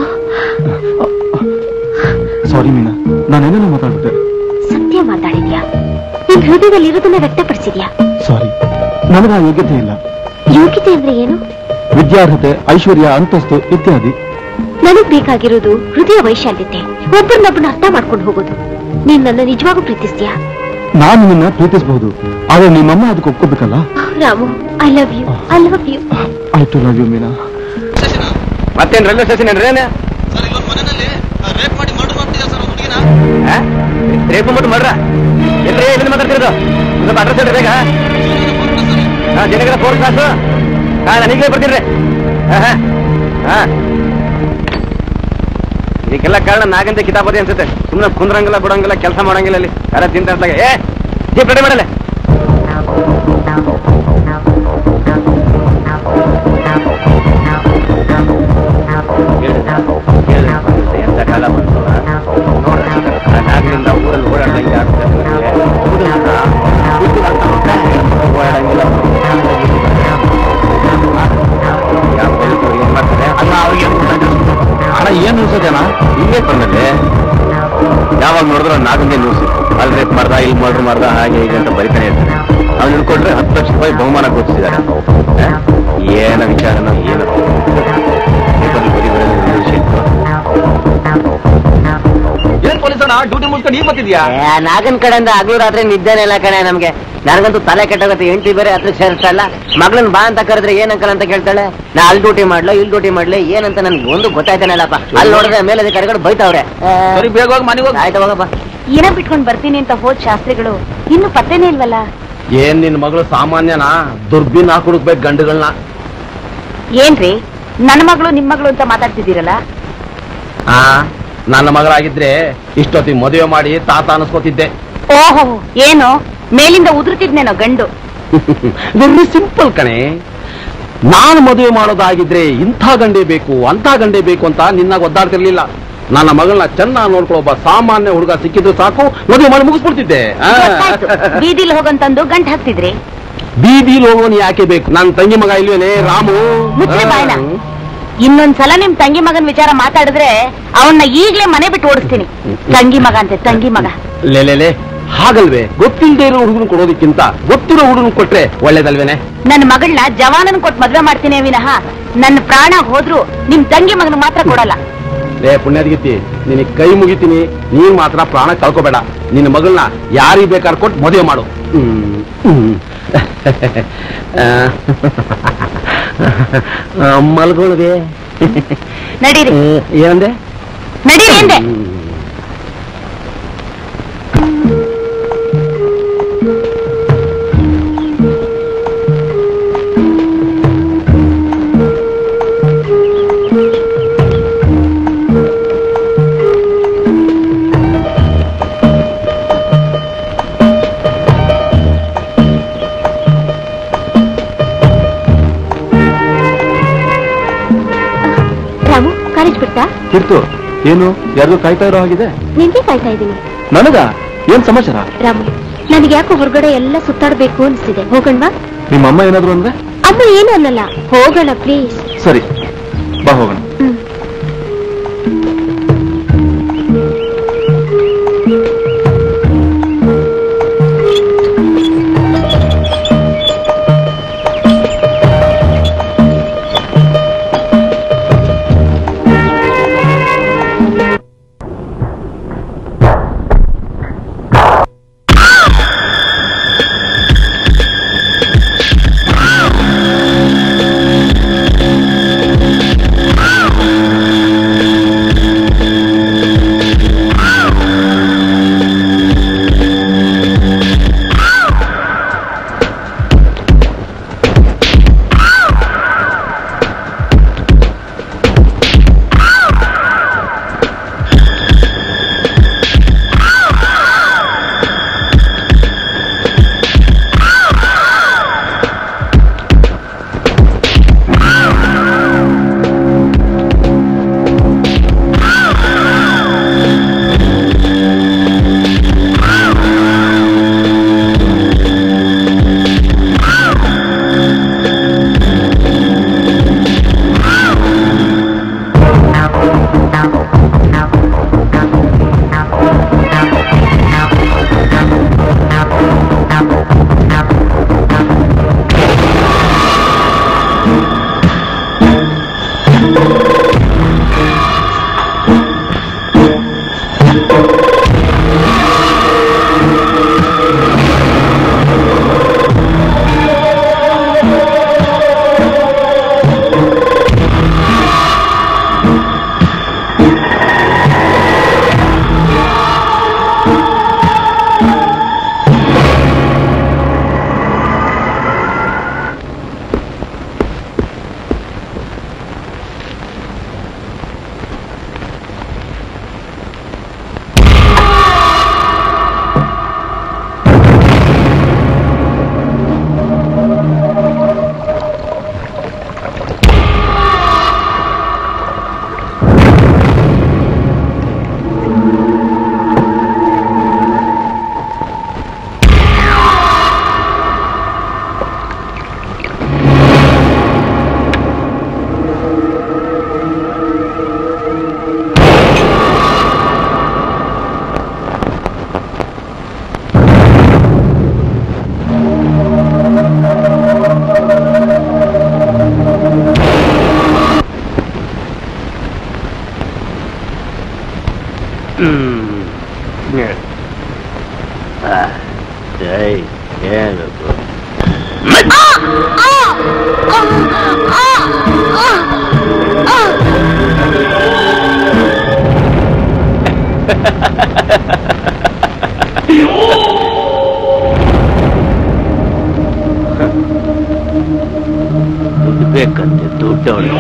ಸಾರಿ ಮೀನಾ ನಾನೇನೇನೋ ಮಾತಾಡ್ಬಿಟ್ಟೆ ಸತ್ಯ ಮಾತಾಡಿದ್ಯಾ ನಿನ್ ಹೃದಯದಲ್ಲಿ ಇರೋದನ್ನ ವ್ಯಕ್ತಪಡಿಸಿದ್ಯಾ ಸಾರಿ ನನಗೆ ಆ ಯೋಗ್ಯತೆ ಇಲ್ಲ ಯೋಗ್ಯತೆ ಅಂದ್ರೆ ಏನು ವಿದ್ಯಾರ್ಹತೆ ಐಶ್ವರ್ಯ ಅಂತಸ್ತು ಇತ್ಯಾದಿ ನನಗ್ ಬೇಕಾಗಿರೋದು ಹೃದಯ ವೈಶಾಲ್ಯತೆ ಒಬ್ಬರನ್ನೊಬ್ಬನ ಅರ್ಥ ಮಾಡ್ಕೊಂಡು ಹೋಗೋದು ನೀನ್ ನನ್ನ ನಿಜವಾಗೂ ಪ್ರೀತಿಸ್ತೀಯಾ ನಾನು ನಿನ್ನ ಪ್ರೀತಿಸಬಹುದು ಆದ್ರೆ ನಿಮ್ಮಮ್ಮ ಅದಕ್ಕೆ ಒಪ್ಕೋಬೇಕಲ್ಲ Ramu I love you I love you I too love you Meena station ಮತ್ತೇನ್ ರೈಲ್ವೆ ಸ್ಟೇಷನ್ ಏನ್ರೇನ ಸರ್ ಇಲ್ಲೊಂದು ಮನೆಯಲ್ಲಿ ರೇಪ್ ಮಾಡಿ ಮರ್ಡರ್ ಮಾಡ್ತಿದ್ದಾರೆ ಸರ್ ಒಂದು ಹುಡುಗಿನ ರೇಪು ಮಟ್ಟು ಮಾಡ್ರ ಎಲ್ರಿ ಎಲ್ಲಿ ಮಾತಾಡ್ತಿರೋದು ಸ್ವಲ್ಪ ಅಡ್ರೆಸ್ ಹೇಳ್ರಿ ಬೇಗ ಹಾ ಜನಗಳ ಫೋನ್ ಕ್ಲಾಸು ಹಾ ನನಗೆ ಬರ್ತೀರಿ ಹಾ ಹಾ ಹಾ ಇದಕ್ಕೆಲ್ಲ ಕಾರಣ ನಾಗಂತ ಕಿತಾಪತಿ ಅನ್ಸುತ್ತೆ ಸುಮ್ಮನೆ ಕುಂದ್ರಂಗಿಲ್ಲ ಬಿಡಂಗಿಲ್ಲ ಕೆಲಸ ಮಾಡಂಗಿಲ್ಲ ಅಲ್ಲಿ ಯಾರ ತಿಂತ ಏ ಜೀಪ್ ರೆಡಿ ಮಾಡಲ್ಲ ಎಂತ ಕಾಲ ಬಂತು ನೋಡ್ರಿ ನಾಗರಿಂದ ಊರಲ್ಲಿ ಓಡಾಡ್ದಂಗೆ ಆಗ್ತದೆ ಓಡಾಡಂಗಿಲ್ಲ ಯಾವ ಪೊಲೀಸರು ಏನ್ ಮಾಡ್ತಾರೆ ಅಲ್ಲ ಅವ್ರಿಗೆ ಹಣ ಏನ್ ಅನ್ಸೋದೇನ ಹಿಂಗೆ ಬಂದಲ್ಲಿ ಯಾವಾಗ ನೋಡಿದ್ರು ನಾಗಂಗೆ ನ್ಯೂಸ್ ಅಲ್ಲಿ ರೇಪ್ ಮಾಡ್ದ ಇಲ್ಲಿ ಮರ್ಡರ್ ಮಾಡ್ದ ಹಾಗೆ ಹೀಗೆ ಅಂತ ಬರಿತಾನೆ ಇರ್ತಾರೆ ಅವ್ನು ಹಿಡ್ಕೊಂಡ್ರೆ ಹತ್ತು ಲಕ್ಷ ರೂಪಾಯಿ ಬಹುಮಾನ ಕೊಡ್ತಿದ್ದಾರೆ ಏನ ವಿಚಾರನ ಏನ ಪೇಪರ್ ಬರಿ ಬರೋದು ಒಂದು ವಿಷಯ ಇತ್ತು. ಏನ್ ಪೊಲೀಸಣ್ಣ ಡ್ಯೂಟಿ ಮುಗಿಸ್ಕೊಂಡು ಈಗ ಬರ್ತಿದ್ಯಾ ನಾಗನ್ ಕಡೆಯಿಂದ ಹಗಲು ರಾತ್ರಿ ನಿದ್ದೆನೇ ಇಲ್ಲ ಕಣೆ ನಮ್ಗೆ ನನಗಂತೂ ತಲೆ ಕೆಟ್ಟೋಗುತ್ತೆ ಹೆಂಡತಿ ಬೇರೆ ಹತ್ರ ಸೇರಿಸ್ತಾ ಇಲ್ಲ ಮಗಳನ್ನ ಬಾ ಅಂತ ಕರೆದ್ರೆ ಏನ್ ಅಂಕಲ್ ಅಂತ ಕೇಳ್ತಾಳೆ ನಾ ಅಲ್ಲಿ ಡ್ಯೂಟಿ ಮಾಡ್ಲೋ ಇಲ್ಲಿ ಡ್ಯೂಟಿ ಮಾಡ್ಲಿ ಏನಂತ ನನ್ಗೆ ಒಂದು ಗೊತ್ತಾಯ್ತಾನಲ್ಲಪ್ಪ ಅಲ್ಲಿ ನೋಡಿದ್ರೆ ಮೇಲೆ ಅಧಿಕಾರಿಗಳು ಬೈತಾವ್ರೆ ಆ, ಸರಿ ಬೇಗ ಹೋಗಿ ಮನೆಗೆ ಹೋಗಿ ಆಯ್ತು ಹೋಗಪ್ಪ ಏನ ಬಿಟ್ಕೊಂಡ್ ಬರ್ತೀನಿ ಅಂತ ಹೋದ್ ಶಾಸ್ತ್ರಿಗಳು ಇನ್ನು ಪತ್ತೆನೇ ಇಲ್ವಲ್ಲ ಏನ್ ನಿನ್ ಮಗಳು ಸಾಮಾನ್ಯನಾ ದುರ್ಬಿನ್ ಹಾಕ್ ಹುಡುಕ್ಬೇಕು ಗಂಡುಗಳನ್ನ ಏನ್ರಿ ನನ್ನ ಮಗಳು ನಿಮ್ ಮಗಳು ಅಂತ ಮಾತಾಡ್ತಿದ್ದೀರಲ್ಲ ಆ ನನ್ನ ಮಗಳಾಗಿದ್ರೆ ಇಷ್ಟೊತ್ತಿಗೆ ಮದುವೆ ಮಾಡಿ ತಾತ ಅನಿಸ್ಕೋತಿದ್ದೆ ಓಹೋ ಏನು ಮೇಲಿಂದ ಉದುರ್ತಿದ್ನೇನೋ ಗಂಡು ವೆರಿ ಸಿಂಪಲ್ ಕಣೆ ನಾನು ಮದುವೆ ಮಾಡೋದಾಗಿದ್ರೆ ಇಂಥ ಗಂಡೇ ಬೇಕು ಅಂಥ ಗಂಡೇ ಬೇಕು ಅಂತ ನಿನ್ನಾಗ ಒದ್ದಾಡ್ತಿರ್ಲಿಲ್ಲ ನನ್ನ ಮಗಳನ್ನ ಚೆನ್ನಾಗಿ ನೋಡ್ಕೊಳ್ಳೋ ಒಬ್ಬ ಸಾಮಾನ್ಯ ಹುಡುಗ ಸಿಕ್ಕಿದ್ರು ಸಾಕು ಮದುವೆ ಮಾಡಿ ಮುಗಿಸ್ಬಿಡ್ತಿದ್ದೆ ಆ. ಗೊತ್ತಾಯ್ತು ಬೀದಿಲ್ ಹೋಗಂತಂದು ಗಂಟ್ ಹಾಕ್ತಿದ್ರಿ ಬೀದಿಲಿ ಹೋಗೋನು ಯಾಕೆ ಬೇಕು ನನ್ನ ತಂಗಿ ಮಗ ಇಲ್ವೇನೆ ರಾಮು ಮುಚ್ಚ್ರಿ ಬಾಯ್ನ. ಆ. ಇನ್ನೊಂದ್ಸಲ ನಿಮ್ ತಂಗಿ ಮಗನ್ ವಿಚಾರ ಮಾತಾಡಿದ್ರೆ ಅವನ್ನ ಈಗ್ಲೇ ಮನೆ ಬಿಟ್ಟು ಓಡಿಸ್ತೀನಿ ತಂಗಿ ಮಗ ಅಂತೆ ತಂಗಿ ಮಗ ಲೇ ಲೇ, ಲೇ ಹಾಗಲ್ವೇ ಗೊತ್ತಿಲ್ಲದೆ ಇರೋ ಹುಡುಗನ ಕೊಡೋದಕ್ಕಿಂತ ಗೊತ್ತಿರೋ ಹುಡುಗನ ಕೊಟ್ರೆ ಒಳ್ಳೇದಲ್ವೇನೆ ನನ್ನ ಮಗಳನ್ನ ಜವಾನನ್ ಕೊಟ್ಟು ಮದ್ವೆ ಮಾಡ್ತೀನಿ ವಿನಃ ನನ್ನ ಪ್ರಾಣ ಹೋದ್ರು ನಿಮ್ ತಂಗಿ ಮಗನ ಮಾತ್ರ ಕೊಡಲ್ಲ ಲೇ ಪುಣ್ಯದಗಿತ್ತಿ ನಿನಗೆ ಕೈ ಮುಗಿತೀನಿ ನೀನ್ ಮಾತ್ರ ಪ್ರಾಣ ಕಳ್ಕೊಬೇಡ ನಿನ್ನ ಮಗಳನ್ನ ಯಾರಿಗೆ ಬೇಕಾದ್ರೆ ಕೊಟ್ಟು ಮದುವೆ ಮಾಡು ಹ್ಮ್. ಹ್ಮ್. ಆ, ಮಲ್ಗೊಳ್ದೆ ನಡೀರಿ ಹ್ಮ್, ಏನಂದೆ ನಡೀರಿ ಎಂದೆ ಹ್ಮ್. ರಾಮು ಕಾಲೇಜ್ ಬಿಡ್ತಾ ಕಿರ್ತು ಏನು ಯಾರಿಗೂ ಕಾಯ್ತಾ ಇರೋ ಹಾಗಿದೆ ನಿನ್ಗೆ ಕಾಯ್ತಾ ಇದ್ದೀನಿ ನನಗ ಏನ್ ಸಮಾಚಾರ ರಾಮು ನನಗೆ ಯಾಕೋ ಹೊರಗಡೆ ಎಲ್ಲ ಸುತ್ತಾಡ್ಬೇಕು ಅನಿಸ್ತಿದೆ ಹೋಗೋಣ ನಿಮ್ಮ ಅಮ್ಮ ಏನಾದ್ರು ಅಂದ್ರೆ ಅಮ್ಮ ಏನು ಅನ್ನಲ್ಲ ಹೋಗೋಣ ಪ್ಲೀಸ್ ಸರಿ ಬಾ ಹೋಗೋಣ ಹ್ಮ್ ಆ ದುಡ್ಡು ಬೇಕಂತೆ ದುಡ್ಡು ಅವಳು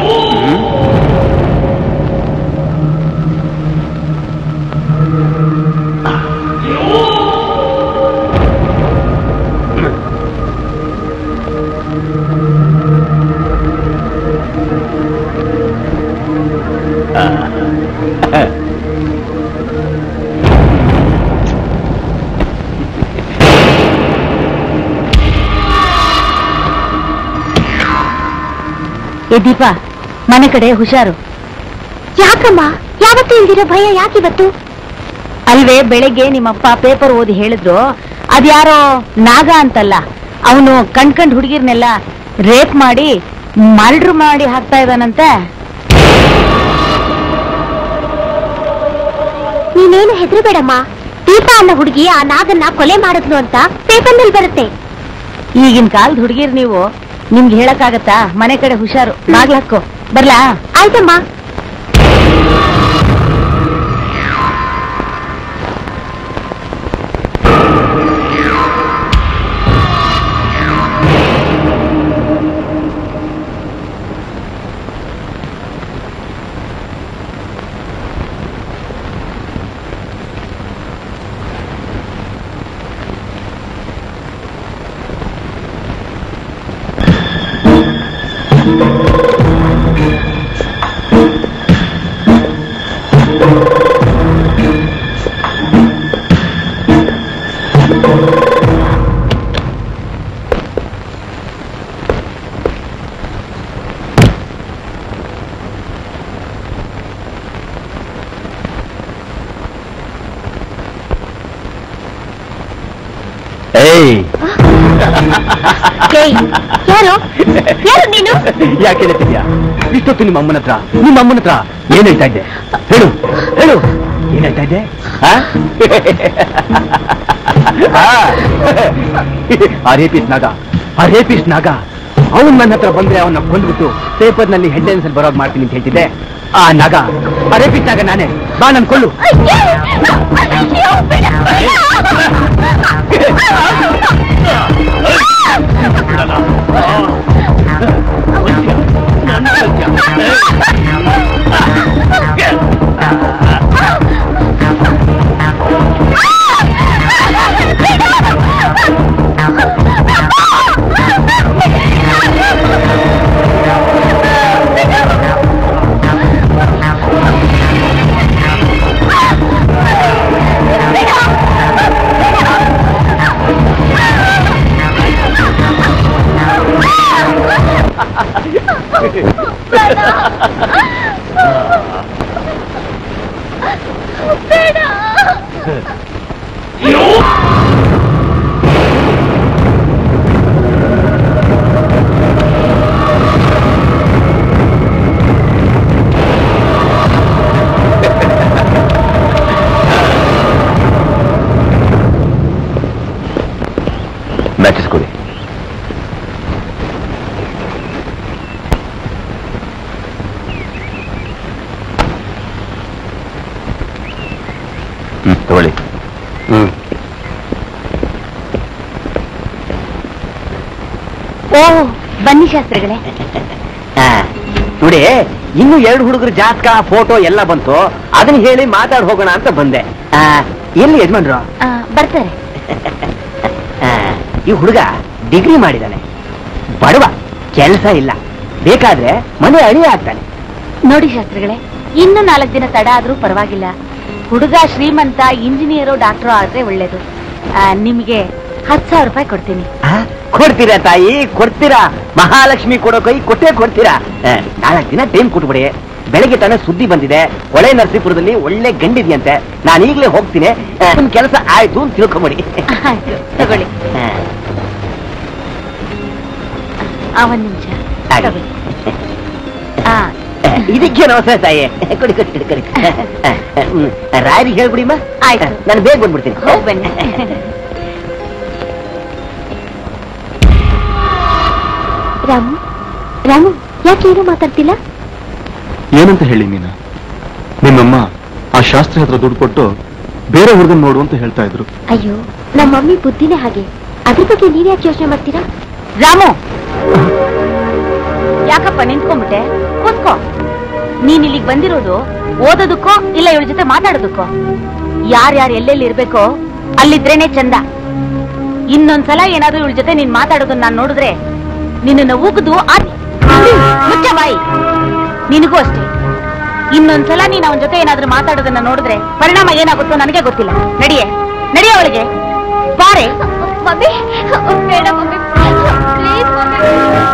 ಏ ದೀಪ ಮನೆ ಕಡೆ ಹುಷಾರು ಯಾಕಮ್ಮ ಯಾವತ್ತೂ ಇಲ್ದಿರೋ ಭಯ ಯಾಕಿವತ್ತು ಅಲ್ವೇ ಬೆಳಗ್ಗೆ ನಿಮ್ಮಪ್ಪ ಪೇಪರ್ ಓದಿ ಹೇಳಿದ್ರು ಅದ್ಯಾರೋ ನಾಗ ಅಂತಲ್ಲ ಅವನು ಕಣ್ ಕಂಡ್ ಹುಡುಗಿರ್ನೆಲ್ಲ ರೇಪ್ ಮಾಡಿ ಮರ್ಡ್ರ್ ಮಾಡಿ ಹಾಕ್ತಾ ಇದ್ದಾನಂತೆ ನೀನೇನು ಹೆದರಬೇಡಮ್ಮ ದೀಪ ಅನ್ನೋ ಹುಡುಗಿ ಆ ನಾಗನ್ನ ಕೊಲೆ ಮಾಡಿದ್ಲು ಅಂತ ಪೇಪರ್ನಲ್ಲಿ ಬರುತ್ತೆ ಈಗಿನ ಕಾಲದ ಹುಡುಗಿರ್ ನೀವು ನಿಮ್ಗೆ ಹೇಳಕ್ಕಾಗತ್ತಾ ಮನೆ ಕಡೆ ಹುಷಾರು ಬಾಗ್ಲಾಕೋ ಬರ್ಲಾ ಆಯ್ತಮ್ಮ ಏಯ್ ಏಯ್, ಯಾರು ಯಾರು ನೀನು ಯಾಕೆ ಹೇಳ್ತಿದ್ಯಾ ಇಷ್ಟೊತ್ತು ನಿಮ್ಮ ಅಮ್ಮನ ಹತ್ರ ನಿಮ್ಮ ಅಮ್ಮನ ಹತ್ರ ಏನ್ ಹೇಳ್ತಾ ಇದ್ದೆ ಹೇಳು ಹೇಳು ಏನ್ ಹೇಳ್ತಾ ಇದ್ದೆ ಆ? ಆ. ಆ ರೇಪಿಸ್ ನಾಗ ಆ ರೇಪಿಸ್ ನಾಗ ಅವನ್ ನನ್ನ ಹತ್ರ ಬಂದ್ರೆ ಅವನ್ನ ಕೊಂದ್ಬಿಟ್ಟು ಪೇಪರ್ ನಲ್ಲಿ ಹೆಡ್ಲೈನ್ಸ್ ಅಲ್ಲಿ ಬರೋಗ್ ಮಾಡ್ತೀನಿ ಅಂತ ಹೇಳ್ತಿದ್ದೆ ಆ ನಾಗ ಆ ರೇಪಿಸ್ ನಾಗ ನಾನೇ ಬಾ ನನ್ ಕೊಳ್ಳು ಮ್ಯಾಚಸ್ ಕೊಡಿ ಹ್ಮ್ ತಗೊಳ್ಳಿ ಹ್ಮ್ ಓ ಬನ್ನಿ ಶಾಸ್ತ್ರಿಗಳೇ ನೋಡಿ ಇನ್ನು ಎರಡು ಹುಡುಗರ ಜಾತಕ ಫೋಟೋ ಎಲ್ಲ ಬಂತು ಅದನ್ನ ಹೇಳಿ ಮಾತಾಡ್ ಹೋಗೋಣ ಅಂತ ಬಂದೆ ಆ, ಎಲ್ಲಿ ಯಜಮಾನ್ರು ಆ, ಬರ್ತಾರೆ ಆ, ಈ ಹುಡುಗ ಡಿಗ್ರಿ ಮಾಡಿದಾನೆ ಬಡವ ಕೆಲಸ ಇಲ್ಲ ಬೇಕಾದ್ರೆ ಮನೆ ಅಳಿ ಆಗ್ತಾನೆ ನೋಡಿ ಶಾಸ್ತ್ರಿಗಳೇ ಇನ್ನು ನಾಲ್ಕು ದಿನ ತಡ ಆದ್ರೂ ಪರವಾಗಿಲ್ಲ ಹುಡುಗ ಶ್ರೀಮಂತ ಇಂಜಿನಿಯರು ಡಾಕ್ಟರ್ ಆದ್ರೆ ಒಳ್ಳೇದು ಆ, ನಿಮ್ಗೆ ಹತ್ತು ಸಾವಿರ ರೂಪಾಯಿ ಕೊಡ್ತೀನಿ ಆ, ಕೊಡ್ತೀರಾ ತಾಯಿ ಕೊಡ್ತೀರಾ ಮಹಾಲಕ್ಷ್ಮಿ ಕೊಡೋ ಕೈ ಕೊಟ್ಟೇ ಕೊಡ್ತೀರಾ ನಾಲ್ಕು ದಿನ ಟೈಮ್ ಕೊಟ್ಬಿಡಿ ಬೆಳಗ್ಗೆ ತಾನೇ ಸುದ್ದಿ ಬಂದಿದೆ ಹೊಳೆ ನರಸೀಪುರದಲ್ಲಿ ಒಳ್ಳೆ ಗಂಡಿದ್ಯಂತೆ ನಾನು ಈಗಲೇ ಹೋಗ್ತೀನಿ ಆ, ನಿಮ್ ಕೆಲಸ ಆಯ್ತು ಅಂತ ತಿಳ್ಕೊಂಬಿಡಿ ಆಯ್ತು ತಗೊಳ್ಳಿ ಆ, ಒಂದ್ ನಿಮಿಷ ಆಗ್ಲಿ. ಆ ಇದಕ್ಕೆ ನಮಸ್ತೆ ತಾಯಿ ಕೊಡಿ ಕೊಡಿ ಕೊಡಿ ಕೊಡಿ ಹ್ಮ್. ರಾಯರಿಗೆ ಹೇಳ್ಬಿಡಿಮ್ಮ ಆಯ್ತು. ನಾನು ಬೇಗ ಬಂದ್ಬಿಡ್ತೀನಿ ಹೋಗ್ ಬನ್ನಿ ರಾಮು ರಾಮು ಯಾಕೆ ಏನು ಮಾತಾಡ್ತಿಲ್ಲ ಏನಂತ ಹೇಳಿ ನೀನು ನಿಮ್ಮಮ್ಮ ಆ ಶಾಸ್ತ್ರಿ ಹತ್ರ ದುಡ್ಡು ಕೊಟ್ಟು ಬೇರೆ ಹುಡುಗನ್ ನೋಡು ಅಂತ ಹೇಳ್ತಾ ಇದ್ರು ಅಯ್ಯೋ ನಮ್ಮ ಮಮ್ಮಿ ಬುದ್ಧಿನೇ ಹಾಗೆ ಅದ್ರ ಬಗ್ಗೆ ನೀವ್ ಯಾಕೆ ಯೋಚನೆ ಮಾಡ್ತೀರಾ ರಾಮು ಯಾಕಪ್ಪ ನಿಂತ್ಕೊಂಡ್ಬಿಟ್ಟೆ ಕೂತ್ಕೋ ನೀನ್ ಇಲ್ಲಿಗೆ ಬಂದಿರೋದು ಓದೋದಕ್ಕೋ ಇಲ್ಲ ಇವಳ ಜೊತೆ ಮಾತಾಡೋದಕ್ಕೋ ಯಾರ್ಯಾರು ಎಲ್ಲೆಲ್ಲಿ ಇರ್ಬೇಕೋ ಅಲ್ಲಿದ್ರೇನೆ ಚಂದ ಇನ್ನೊಂದ್ಸಲ ಏನಾದ್ರೂ ಇವಳ ಜೊತೆ ನೀನ್ ಮಾತಾಡೋದನ್ನ ನಾನ್ ನೋಡಿದ್ರೆ ನಿನ್ನ ಉಗಿದು ಮುಚ್ಚ ಬಾಯಿ ನಿನಗೂ ಅಷ್ಟೇ ಇನ್ನೊಂದ್ಸಲ ನೀನ್ ಅವನ ಜೊತೆ ಏನಾದ್ರೂ ಮಾತಾಡೋದನ್ನ ನೋಡಿದ್ರೆ ಪರಿಣಾಮ ಏನಾಗುತ್ತೋ ನನಗೆ ಗೊತ್ತಿಲ್ಲ ನಡಿಯೇ ನಡಿಯ ಅವಳಿಗೆ ಬಾರೆ ಮಮ್ಮಿ ಬೇಡ ಮಮ್ಮಿ ಪ್ಲೀಸ್ ಮಮ್ಮಿ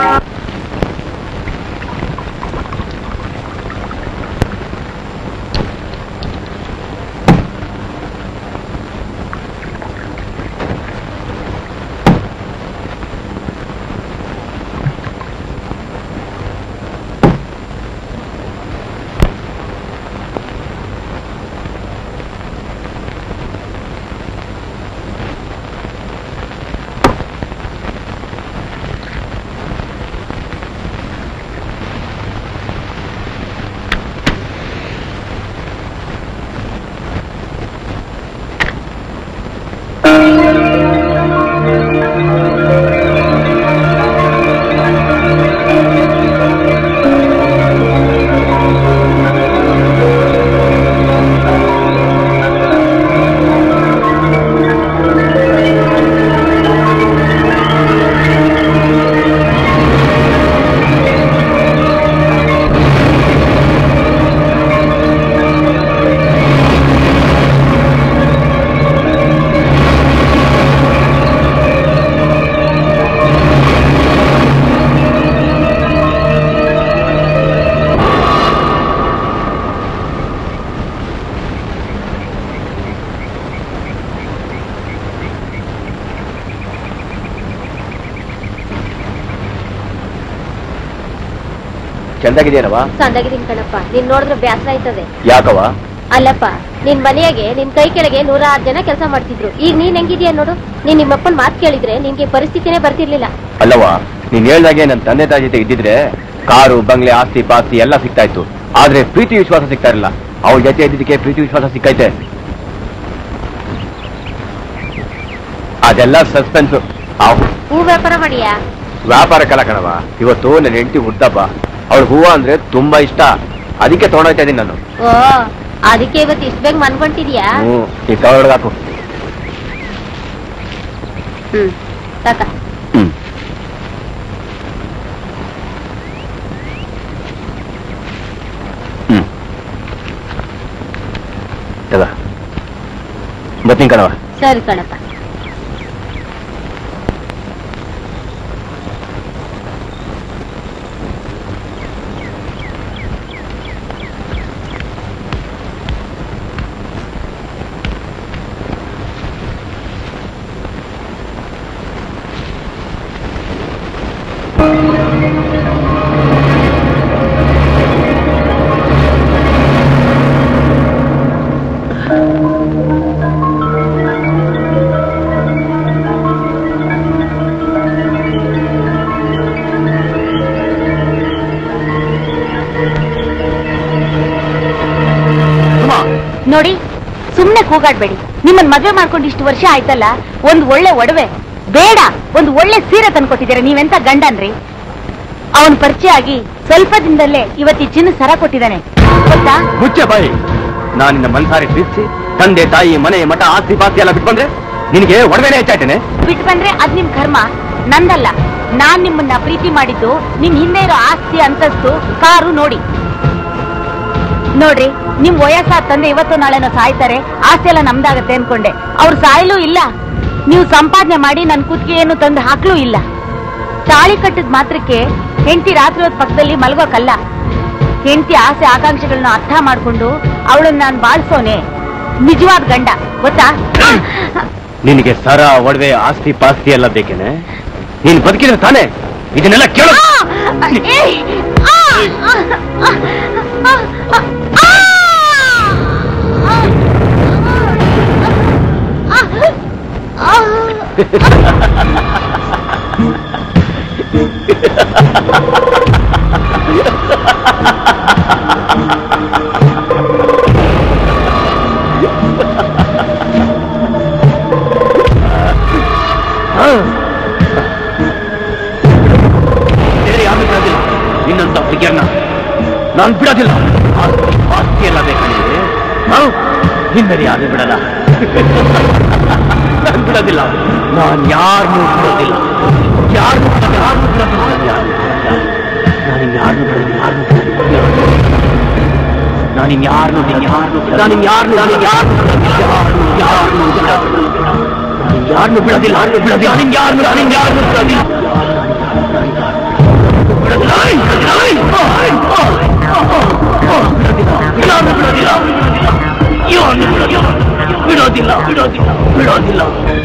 ಚಂದಾಗಿದೆಯಲ್ಲವ ಸಂದಾಗಿದ್ದೀನಿ ಕಣಪ್ಪ ನೀನ್ ನೋಡಿದ್ರೆ ಬೇಸರ ಆಯ್ತದೆ ಯಾಕವ ಅಲ್ಲಪ್ಪ ನಿನ್ ಮನೆಯಾಗೆ ನಿನ್ ಕೈ ಕೆಳಗೆ ನೂರಾರು ಜನ ಕೆಲಸ ಮಾಡ್ತಿದ್ರು ಈಗ ನೀನ್ ಹೆಂಗಿದ್ಯಾ ನೋಡು ನೀನ್ ನಿಮ್ಮಪ್ಪನ್ ಮಾತು ಕೇಳಿದ್ರೆ ನಿನ್ಗೆ ಪರಿಸ್ಥಿತಿನೇ ಬರ್ತಿರ್ಲಿಲ್ಲ ಅಲ್ಲವ ನೀನ್ ಹೇಳ್ದಾಗೆ ನನ್ನ ತಂದೆ ತಾಯಿ ಜೊತೆ ಇದ್ದಿದ್ರೆ ಕಾರು ಬಂಗ್ಲೆ ಆಸ್ತಿ ಪಾಸ್ತಿ ಎಲ್ಲ ಸಿಗ್ತಾ ಇತ್ತು ಆದ್ರೆ ಪ್ರೀತಿ ವಿಶ್ವಾಸ ಸಿಗ್ತಾ ಇರಲಿಲ್ಲ ಅವ್ರ ಜೊತೆ ಇದ್ದಿದ್ದಕ್ಕೆ ಪ್ರೀತಿ ವಿಶ್ವಾಸ ಸಿಕ್ಕೈತೆ ಅದೆಲ್ಲ ಸಸ್ಪೆನ್ಸ್ ಹೂ ವ್ಯಾಪಾರ ಮಾಡಿಯಾ ವ್ಯಾಪಾರ ಕಲ ಕಣವ ಇವತ್ತು ನನ್ನ ಹೆಂಡತಿ ಹುಡ್ದಬ್ಬ ಅವಳು ಹೂವ ಅಂದ್ರೆ ತುಂಬಾ ಇಷ್ಟ ಅದಕ್ಕೆ ತಗೊಂಡೋಗ್ತಾ ಇದೀನಿ ನಾನು ಓ ಅದಕ್ಕೆ ಇವತ್ತು ಇಷ್ಟ ಬೇಗ ಮನ್ಕೊಂತಿದ್ಯಾ ಹ್ಮ್ ಈ ಸಾವಿರ ಹಾಕು ಹ್ಮ್ ಸಾಕ ಹ್ಮ್ ಹ್ಮ್ ತಗ ಬರ್ತೀನಿ ಕಣವ ಸರಿ ಕಣಪ್ಪ ನೋಡಿ ಸುಮ್ನೆ ಕೂಗಾಡ್ಬೇಡಿ ನಿಮ್ಮನ್ ಮದ್ವೆ ಮಾಡ್ಕೊಂಡು ಇಷ್ಟು ವರ್ಷ ಆಯ್ತಲ್ಲ ಒಂದ್ ಒಳ್ಳೆ ಒಡವೆ ಬೇಡ ಒಂದ್ ಒಳ್ಳೆ ಸೀರೆ ತಂದ್ಕೊಟ್ಟಿದ್ದೀರಾ ನೀವೆಂತ ಗಂಡನ್ರಿ ಅವನ್ ಪರಿಚಯ ಆಗಿ ಸ್ವಲ್ಪ ದಿನದಲ್ಲೇ ಇವತ್ತಿ ಚಿನ್ನ ಸರ ಕೊಟ್ಟಿದ್ದಾನೆ ಗೊತ್ತಾ ಮುಚ್ಚೆ ಬಾಯಿ ನಾನು ನಿನ್ನ ಮನ್ಸಾರಿ ಪ್ರೀತಿಸಿ ತಂದೆ ತಾಯಿ ಮನೆ ಮಠ ಆಸ್ತಿ ಪಾಸ್ತಿ ಎಲ್ಲ ಬಿಟ್ಕೊಂಡ್ರೆ ನಿನಗೆ ಒಡವೆನೇ ಹೆಚ್ಚಾಯ್ತೇನೆ ಬಿಟ್ಟು ಬಂದ್ರೆ ಅದ್ ನಿಮ್ ಕರ್ಮ ನಂದಲ್ಲ ನಾನ್ ನಿಮ್ಮನ್ನ ಪ್ರೀತಿ ಮಾಡಿದ್ದು ನಿಮ್ ಹಿಂದೆ ಇರೋ ಆಸ್ತಿ ಅಂತಸ್ತು ಕಾರು ನೋಡಿ ನೋಡ್ರಿ ನಿಮ್ ವಯಸ್ಸಾದ ತಂದೆ ಇವತ್ತು ನಾಳೆನೋ ಸಾಯ್ತಾರೆ ಆಸ್ತಿ ಎಲ್ಲ ನಮ್ದಾಗತ್ತೆ ಅನ್ಕೊಂಡೆ ಅವ್ರು ಸಾಯಲೂ ಇಲ್ಲ ನೀವು ಸಂಪಾದನೆ ಮಾಡಿ ನನ್ ಕುತ್ತಿಗೆಯನ್ನು ತಂದು ಹಾಕ್ಲೂ ಇಲ್ಲ ತಾಳಿ ಕಟ್ಟಿದ ಮಾತ್ರಕ್ಕೆ ಹೆಂಡತಿ ರಾತ್ರಿ ಹೊತ್ತು ಪಕ್ಕದಲ್ಲಿ ಮಲ್ಗೋಕಲ್ಲ ಹೆಂಡತಿ ಆಸೆ ಆಕಾಂಕ್ಷೆಗಳನ್ನ ಅರ್ಥ ಮಾಡ್ಕೊಂಡು ಅವಳನ್ನ ನಾನ್ ಬಾಳ್ಸೋನೆ ನಿಜವಾದ ಗಂಡ ಗೊತ್ತಾ ನಿನಗೆ ಸರ ಒಡವೆ ಆಸ್ತಿ ಪಾಸ್ತಿ ಎಲ್ಲ ಬೇಕೇನೆ ನೀನು ಬದುಕಿದ್ರೆ ತಾನೇ ಇದನ್ನೆಲ್ಲ ಕೇಳು ಆ! ಏ! ಆ! ಬೇರೆ ಯಾರು ಬಿಡೋದಿಲ್ಲ ನಿನ್ನಂತ ಹುಡುಗಿಯನ್ನ ನಾನು ಬಿಡೋದಿಲ್ಲ ಆಸ್ತಿ ಆಸ್ತಿ ಎಲ್ಲ ಬೇಕಾಗಿದೆ ಹಿಂದೆ ಯಾರು ಬಿಡಲ್ಲ ನಾನು ಬಿಡೋದಿಲ್ಲ ನಾನು ಯಾರನ್ನೂ ಬಿಡೋದಿಲ್ಲ ಯಾರನ್ನೂ ಯಾರನ್ನೂ ಬಿಡೋದಿಲ್ಲ ನಾನು ಯಾರನ್ನೂ ಬಿಡೋದಿಲ್ಲ ಯಾರನ್ನೂ ಬಿಡೋದಿಲ್ಲ ನಾನು ಇನ್ಯಾರನ್ನು ಯಾರನ್ನು ನಾನು ಇನ್ಯಾರನ್ನು ನಾನು ಯಾರನ್ನು ಯಾರನ್ನು ಯಾರನ್ನು ಬಿಡೋದಿಲ್ಲ ಯಾರನ್ನು ಬಿಡೋದಿಲ್ಲ ನಾನು ಯಾರನ್ನು ನಾನು ಯಾರನ್ನು ಬಿಡೋದಿಲ್ಲ ಬಿಡೋದಿಲ್ಲ ಬಿಡೋದಿಲ್ಲ ಬಿಡೋದಿಲ್ಲ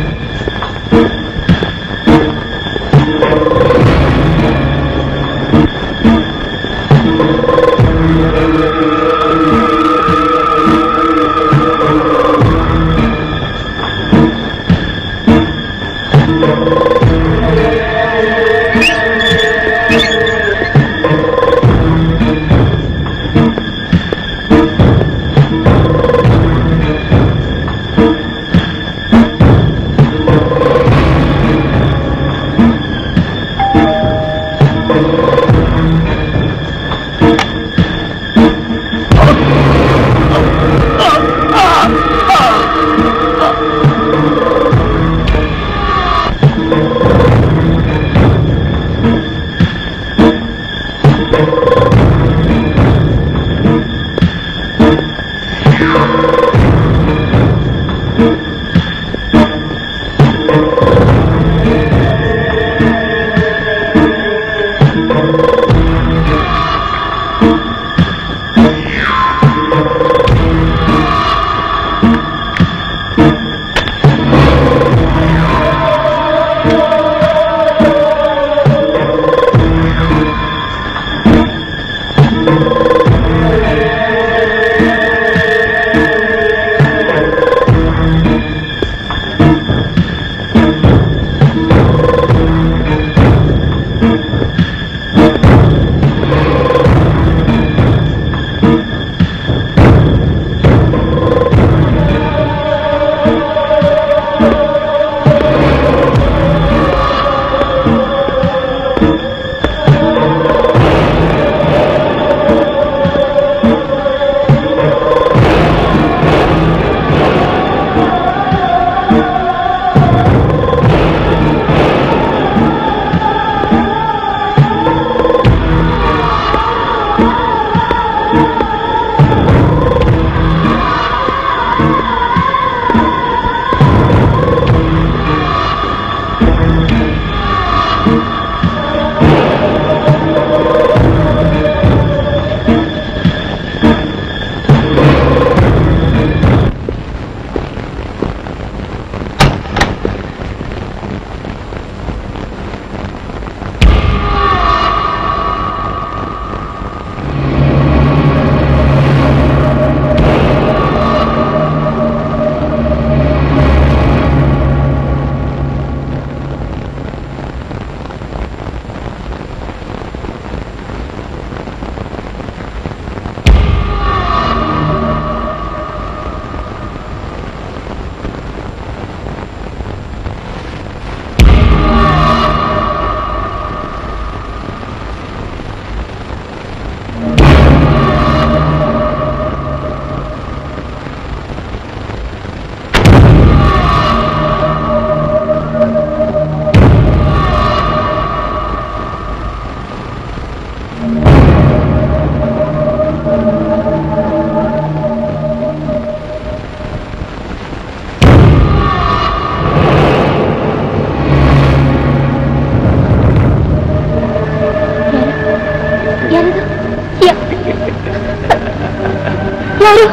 ಯಾರು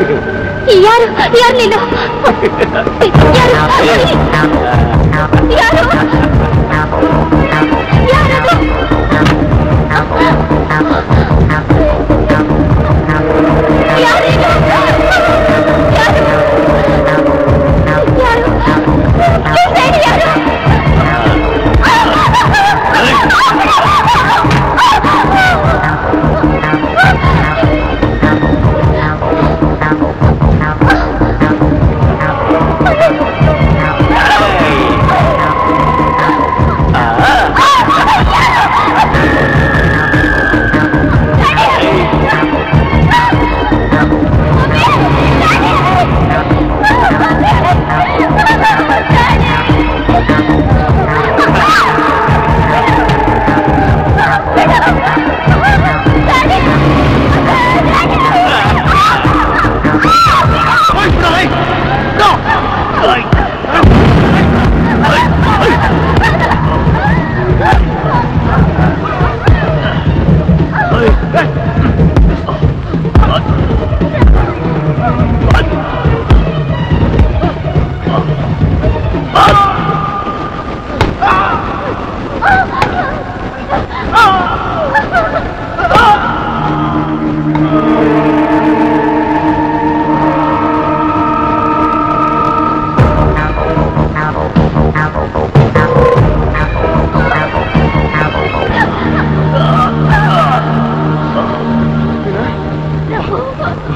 ಯಾರು ಯಾರು ನೀನು ಯಾರು ಯಾರು ಯಾರದು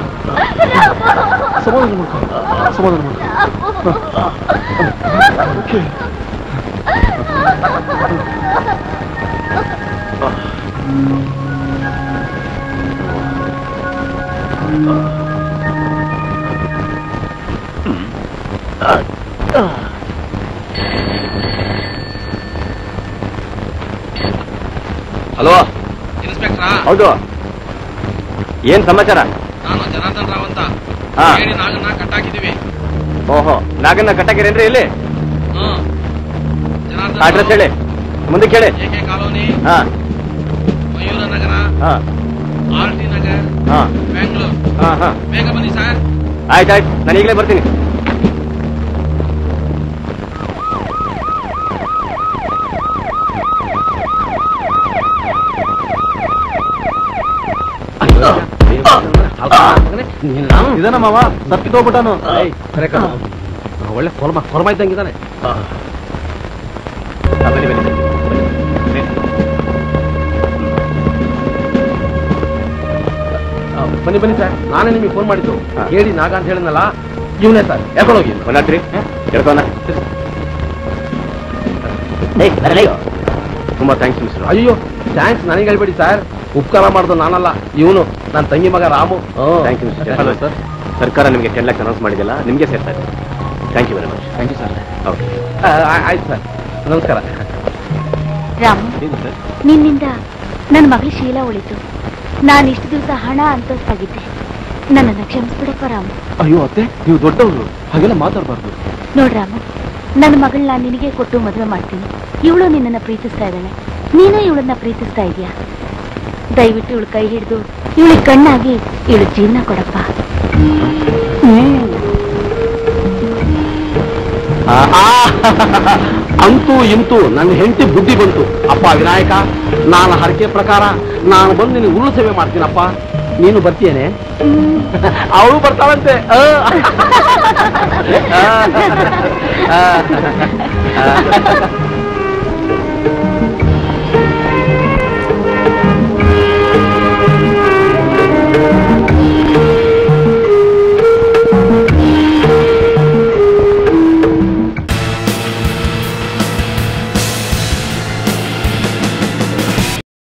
ಸಮಾಧಾನ ಮಾಡ್ಕೊ ಸಮಾಧಾನ ಮಾಡ್ಕೊ ಓಕೆ ಹಲೋ ಇನ್ಸ್ಪೆಕ್ಟ್ರಾ ಹೌದು ಏನ್ ಸಮಾಚಾರ ನಾನು ಜನಾರ್ದನ್ ರಾವ್ ಅಂತ ಹಾ. ಹೇಳಿ ನಾಗನ್ನ ಕಟ್ಟಾಕಿದೀವಿ ಓಹೋ ನಾಗನ್ನ ಕಟ್ಟಾಕಿರೇನ್ರಿ ಇಲ್ಲಿ ಹ್ಮ್ ಜನಾರ್ದನ್ ಅಡ್ರೆಸ್ ರಾವ್, ಹೇಳಿ ಮುಂದಕ್ಕೆ ಹೇಳಿ ಎಕೆ ಕಾಲೋನಿ ಹಾ ಮಯೂರ ನಗರ ಹಾ ಆರ್ ಟಿ ನಗರ್ ಹಾ ಬೆಂಗಳೂರು ಹಾ ಹಾ ಬೇಗ ಬನ್ನಿ ಸರ್ ಆಯ್ತಾಯ್ತು ನಾನು ಈಗಲೇ ಬರ್ತೀನಿ ಇದನ್ನ ಮಾವ ಸತ್ತಿಗೋಗ್ಬಿಟ್ಟಾನು ಒಳ್ಳೆ ಕೊರ್ಮ ಕೊರ್ಮ ಇದ್ದಂಗಿದ್ದಾನೆ ಹಾ, ಬನ್ನಿ ಬನ್ನಿ ಬನ್ನಿ. ಬನ್ನಿ. ಬನ್ನಿ ಬನ್ನಿ ಸರ್ ನಾನೇ ನಿಮಗೆ ಫೋನ್ ಮಾಡಿದ್ದು ಹಾ. ಹೇಳಿ ನಾಗ ಅಂತ ಹೇಳಿದ್ನಲ್ಲ ಇವನೇ ಸರ್ ಯಾಕೊಂಡೋಗಿ ಒಂದಾತ್ರಿ ಕೇಳ್ಕೋಣ ತುಂಬಾ ಥ್ಯಾಂಕ್ಸ್ ಮಿಸ್ಟರ್ ಅಯ್ಯೋ ಥ್ಯಾಂಕ್ಸ್ ನನಗೆ ಹೇಳ್ಬೇಡಿ ಸರ್ ಉಪಕಾರ ಮಾಡ್ದು ನಾನಲ್ಲ ಇವನು ನನ್ನ ತಂಗಿ ಮಗ Ramu thank you mister hello sir ಸರ್ಕಾರ ನಿಮಗೆ ಟೆನ್ ಲ್ಯಾಕ್ಸ್ ಅನೌನ್ಸ್ ಮಾಡಿದಿಲ್ಲ ನಿಮಗೆ ಸೇರ್ತಾ ಇದೆ thank you very much thank you sir okay ಆಯ್ತು ಸರ್ ನಮಸ್ಕಾರ ರಾಮು ನಿನ್ನಿಂದ ನನ್ನ ಮಗಳ ಶೀಲ ಉಳಿತು ನಾನು ಇಷ್ಟು ದಿವಸ ಹಣ ಅಂತಸ್ತಾಗಿದ್ದೆ ನನ್ನನ್ನು ಕ್ಷಮಿಸ್ಬಿಡಪ್ಪ ರಾಮು ಅಯ್ಯೋ ಅತ್ತೆ ನೀವು ದೊಡ್ಡವರು ಹಾಗೆಲ್ಲ ಮಾತಾಡಬಾರ್ದು ನೋಡ್ ರಾಮು ನನ್ನ ಮಗಳನ್ನ ನಿನಗೆ ಕೊಟ್ಟು ಮದುವೆ ಮಾಡ್ತೀನಿ ಇವಳು ನಿನ್ನನ್ನ ಪ್ರೀತಿಸ್ತಾ ಇದ್ದಾಳೆ ನೀನು ಇವಳನ್ನ ಪ್ರೀತಿಸ್ತಾ ಇದೀಯಾ ದಯವಿಟ್ಟು ಇವಳು ಕೈ ಹಿಡಿದು ಇವಳಿಗೆ ಕಣ್ಣಾಗಿ ಇವಳು ಜೀವನ ಕೊಡಪ್ಪ ಅಂತೂ ಇಂತೂ ನನ್ನ ಹೆಂಡತಿ ಬುದ್ಧಿ ಬಂತು ಅಪ್ಪ ವಿನಾಯಕ ನಾನು ಹರಕೆ ಪ್ರಕಾರ ನಾನು ಬಂದು ನಿನಗೆ ಉರುಳು ಸೇವೆ ಮಾಡ್ತೀನಪ್ಪ ನೀನು ಬರ್ತೀಯೇನೆ ಅವಳು ಬರ್ತಾಳಂತೆ ಆ. ಆ. ಆ. ಆ.